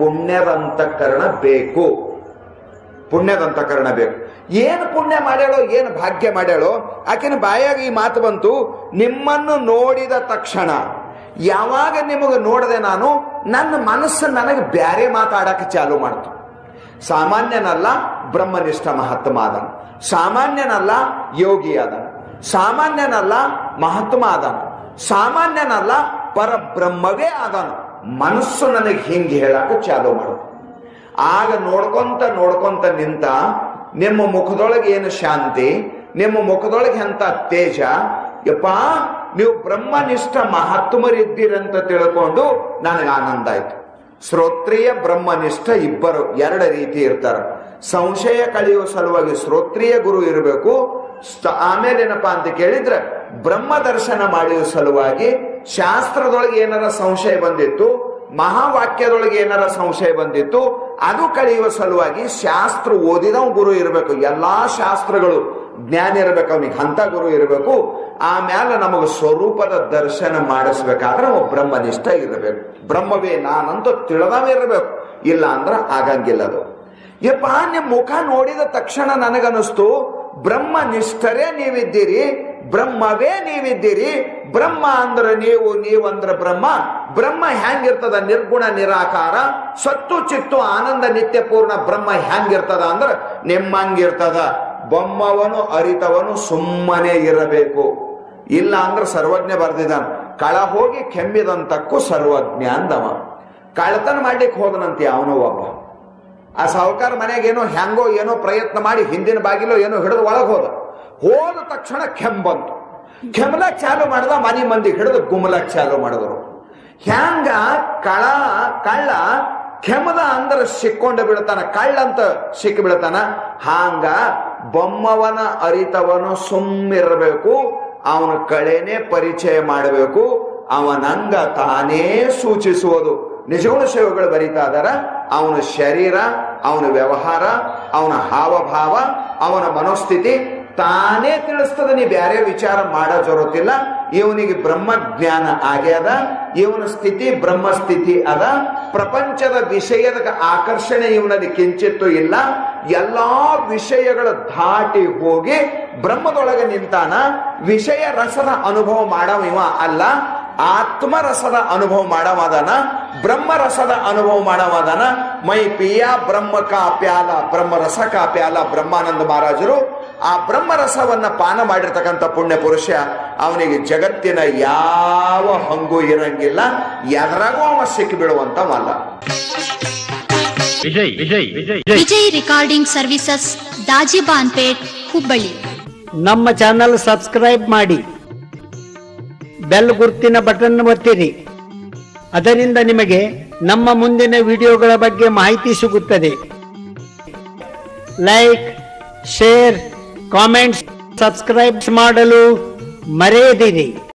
ಪುಣ್ಯದಂತಕರಣ ಬೇಕು ಪುಣ್ಯದಂತಕರಣ ಬೇಕು ಏನು ಪುಣ್ಯ ಮಾಡ್ಯಾಳೋ ಏನು ಭಾಗ್ಯ ಮಾಡ್ಯಾಳೋ ಆಕಿನ ಬಾಯಾಗ ಈ ಮಾತು ಬಂತು ನಿಮ್ಮನ್ನು ನೋಡಿದ ತಕ್ಷಣ ಯಾವಾಗ ನಿಮಗೆ ನೋಡದೆ ನಾನು ನನ್ನ ಮನಸ್ಸು ನನಗೆ ಬ್ಯಾರೆ ಮಾತಾಡಕ್ಕೆ ಚಾಲು ಮಾಡ್ತು ಸಾಮಾನ್ಯನಲ್ಲ ಬ್ರಹ್ಮನಿಷ್ಠ ಮಹಾತ್ಮ ಆದನ ಸಾಮಾನ್ಯನಲ್ಲ ಯೋಗಿ ಆದನ ಸಾಮಾನ್ಯನಲ್ಲ ಮಹಾತ್ಮ ಆದನ ಸಾಮಾನ್ಯನಲ್ಲ ಪರಬ್ರಹ್ಮವೇ ಆದನು ಮನಸ್ಸು ನನಗೆ ಹಿಂಗೆ ಹೇಳಕ್ಕೆ ಚಾಲು ಮಾಡು ಆಗ ನೋಡ್ಕೊಂತ ನೋಡ್ಕೊಂತ ನಿಂತ ನಿಮ್ಮ ಮುಖದೊಳಗೆ ಏನು ಶಾಂತಿ ನಿಮ್ಮ ಮುಖದೊಳಗೆ ಎಂತ ತೇಜ ಯಪ್ಪ ನೀವು ಬ್ರಹ್ಮನಿಷ್ಠ ಮಹಾತ್ಮರಿದ್ದೀರಂತ ತಿಳ್ಕೊಂಡು ನನಗೆ ಆನಂದ ಆಯ್ತು ಶ್ರೋತ್ರಿಯ ಬ್ರಹ್ಮನಿಷ್ಠ ಇಬ್ಬರು ಎರಡು ರೀತಿ ಇರ್ತಾರೆ ಸಂಶಯ ಕಳೆಯುವ ಸಲುವಾಗಿ ಶ್ರೋತ್ರಿಯ ಗುರು ಇರಬೇಕು ಆಮೇಲೆ ಏನಪ್ಪಾ ಅಂತ ಕೇಳಿದ್ರೆ ಬ್ರಹ್ಮ ದರ್ಶನ ಮಾಡುವ ಸಲುವಾಗಿ ಶಾಸ್ತ್ರದೊಳಗೆ ಏನಾರ ಸಂಶಯ ಬಂದಿತ್ತು ಮಹಾವಾಕ್ಯದೊಳಗೆ ಏನಾರ ಸಂಶಯ ಬಂದಿತ್ತು ಅದು ಕಳೆಯುವ ಸಲುವಾಗಿ ಶಾಸ್ತ್ರ ಓದಿದವ ಗುರು ಇರಬೇಕು ಎಲ್ಲಾ ಶಾಸ್ತ್ರಗಳು ಜ್ಞಾನ ಇರಬೇಕು ಅವನಿಗೆ ಹಂತ ಗುರು ಇರಬೇಕು ಆಮ್ಯಾಲ ನಮಗೆ ಸ್ವರೂಪದ ದರ್ಶನ ಮಾಡಿಸ್ಬೇಕಾದ್ರೆ ಅವ ಬ್ರಹ್ಮನಿಷ್ಠ ಇರಬೇಕು ಬ್ರಹ್ಮವೇ ನಾನಂತ ತಿಳಿದವೇ ಇರಬೇಕು ಇಲ್ಲ ಅಂದ್ರ ಆಗಂಗಿಲ್ಲ ಅದು ಯಪ್ಪ ನಿಮ್ ಮುಖ ನೋಡಿದ ತಕ್ಷಣ ನನಗನಿಸ್ತು ಬ್ರಹ್ಮನಿಷ್ಠರೇ ನೀವಿದ್ದೀರಿ ಬ್ರಹ್ಮವೇ ನೀವಿದ್ದೀರಿ ಬ್ರಹ್ಮ ಅಂದ್ರೆ ನೀವು ನೀವಂದ್ರ ಬ್ರಹ್ಮ ಬ್ರಹ್ಮ ಹೆಂಗಿರ್ತದ ನಿರ್ಗುಣ ನಿರಾಕಾರ ಸತ್ತು ಚಿತ್ತು ಆನಂದ ನಿತ್ಯ ಪೂರ್ಣ ಬ್ರಹ್ಮ ಹೆಂಗಿರ್ತದ ಅಂದ್ರ ನಿಮ್ಮಂಗಿರ್ತದ ಬೊಮ್ಮವನು ಅರಿತವನು ಸುಮ್ಮನೆ ಇರಬೇಕು ಇಲ್ಲ ಅಂದ್ರೆ ಸರ್ವಜ್ಞ ಬರ್ದಿದ್ದಾನ ಕಳ ಹೋಗಿ ಕೆಮ್ಮಿದಂತಕ್ಕೂ ಸರ್ವಜ್ಞ ಅಂದವ ಕಳತನ ಮಾಡ್ಲಿಕ್ಕೆ ಹೋದನಂತೆ ಅವನು ಒಬ್ಬ ಆ ಸಾಹುಕಾರ ಮನೆಗೆ ಏನೋ ಹೆಂಗೋ ಏನೋ ಪ್ರಯತ್ನ ಮಾಡಿ ಹಿಂದಿನ ಬಾಗಿಲು ಏನೋ ಹಿಡಿದು ಒಳಗೆ ಹೋದ ಹೋದ ತಕ್ಷಣ ಕೆಮ್ ಬಂತು ಕೆಮ್ಲಕ್ ಚಾಲು ಮಾಡಿದ ಮನೆ ಮಂದಿ ಹಿಡಿದು ಗುಮ್ಮಲಕ್ ಚಾಲು ಮಾಡಿದ್ರು ಹೆಂಗ ಕಳ ಕಳ್ಳ ಕೆಮದ ಅಂದ್ರ ಸಿಕ್ಕೊಂಡು ಬೀಳ್ತಾನ ಕಳ್ಳಂತ ಸಿಕ್ಕಿ ಬೀಳ್ತಾನ ಹಾಂಗ ಬೊಮ್ಮವನ ಅರಿತವನು ಸುಮ್ಮಿರಬೇಕು ಅವನ ಕಳೆನೆ ಪರಿಚಯ ಮಾಡಬೇಕು ಅವನಂಗ ತಾನೇ ಸೂಚಿಸುವುದು ನಿಜಗುಣ ಸೇವೆಗಳು ಬರೀತಾ ಇದಾರ ಅವನ ಶರೀರ ಅವನ ವ್ಯವಹಾರ ಅವನ ಹಾವಭಾವ ಅವನ ಮನೋಸ್ಥಿತಿ ತಾನೇ ತಿಳಿಸ್ತದ ನೀ ಬ್ಯಾರೆ ವಿಚಾರ ಮಾಡೋ ಜರುತ್ತಿಲ್ಲ ಇವನಿಗೆ ಬ್ರಹ್ಮ ಜ್ಞಾನ ಆಗ್ಯದ ಇವನ ಸ್ಥಿತಿ ಬ್ರಹ್ಮ ಸ್ಥಿತಿ ಅದ ಪ್ರಪಂಚದ ವಿಷಯದ ಆಕರ್ಷಣೆ ಇವನಲ್ಲಿ ಕಿಂಚಿತ್ತು ಇಲ್ಲ ಎಲ್ಲಾ ವಿಷಯಗಳ ದಾಟಿ ಹೋಗಿ ಬ್ರಹ್ಮದೊಳಗೆ ನಿಂತಾನ ವಿಷಯ ರಸದ ಅನುಭವ ಮಾಡವ ಇವ ಅಲ್ಲ ಆತ್ಮರಸದ ಅನುಭವ ಮಾಡವಾದನ ಬ್ರಹ್ಮರಸದ ಅನುಭವ ಮಾಡವಾದನ ಮೈ ಪಿಯ ಬ್ರಹ್ಮ ಕಾ ಪ್ಯಾಲ ಬ್ರಹ್ಮರಸ ಕಾ ಪ್ಯಾಲ ಬ್ರಹ್ಮಾನಂದ ಮಹಾರಾಜರು ಆ ಬ್ರಹ್ಮರಸವನ್ನ ಪಾನ ಮಾಡಿರ್ತಕ್ಕಂಥ ಪುಣ್ಯ ಪುರುಷ ಅವನಿಗೆ ಜಗತ್ತಿನ ಯಾವ ಹಂಗು ಇರಂಗಿಲ್ಲ ಎದರಾಗೂ ಅವ ಸಿಕ್ಕಿ ಬೀಳುವಂತವಲ್ಲ ವಿಜಯ್ ವಿಜಯ್ ವಿಜಯ್ ವಿಜಯ್ ವಿಜಯ್ ರಿಕಾರ್ಡಿಂಗ್ ಸರ್ವಿಸಸ್ ದಾಜಿಬಾನ್ಪೇಟ್ ಹುಬ್ಬಳ್ಳಿ ನಮ್ಮ ಚಾನಲ್ ಸಬ್ಸ್ಕ್ರೈಬ್ ಮಾಡಿ ಬೆಲ್ ಗುರ್ತಿನ ಬಟನ್ ಒತ್ತಿರಿ ಅದರಿಂದ ನಿಮಗೆ ನಮ್ಮ ಮುಂದಿನ ವಿಡಿಯೋಗಳ ಬಗ್ಗೆ ಮಾಹಿತಿ ಸಿಗುತ್ತದೆ ಲೈಕ್ ಶೇರ್ ಕಾಮೆಂಟ್ಸ್ ಸಬ್ಸ್ಕ್ರೈಬ್ ಮಾಡಲು ಮರೆಯದಿರಿ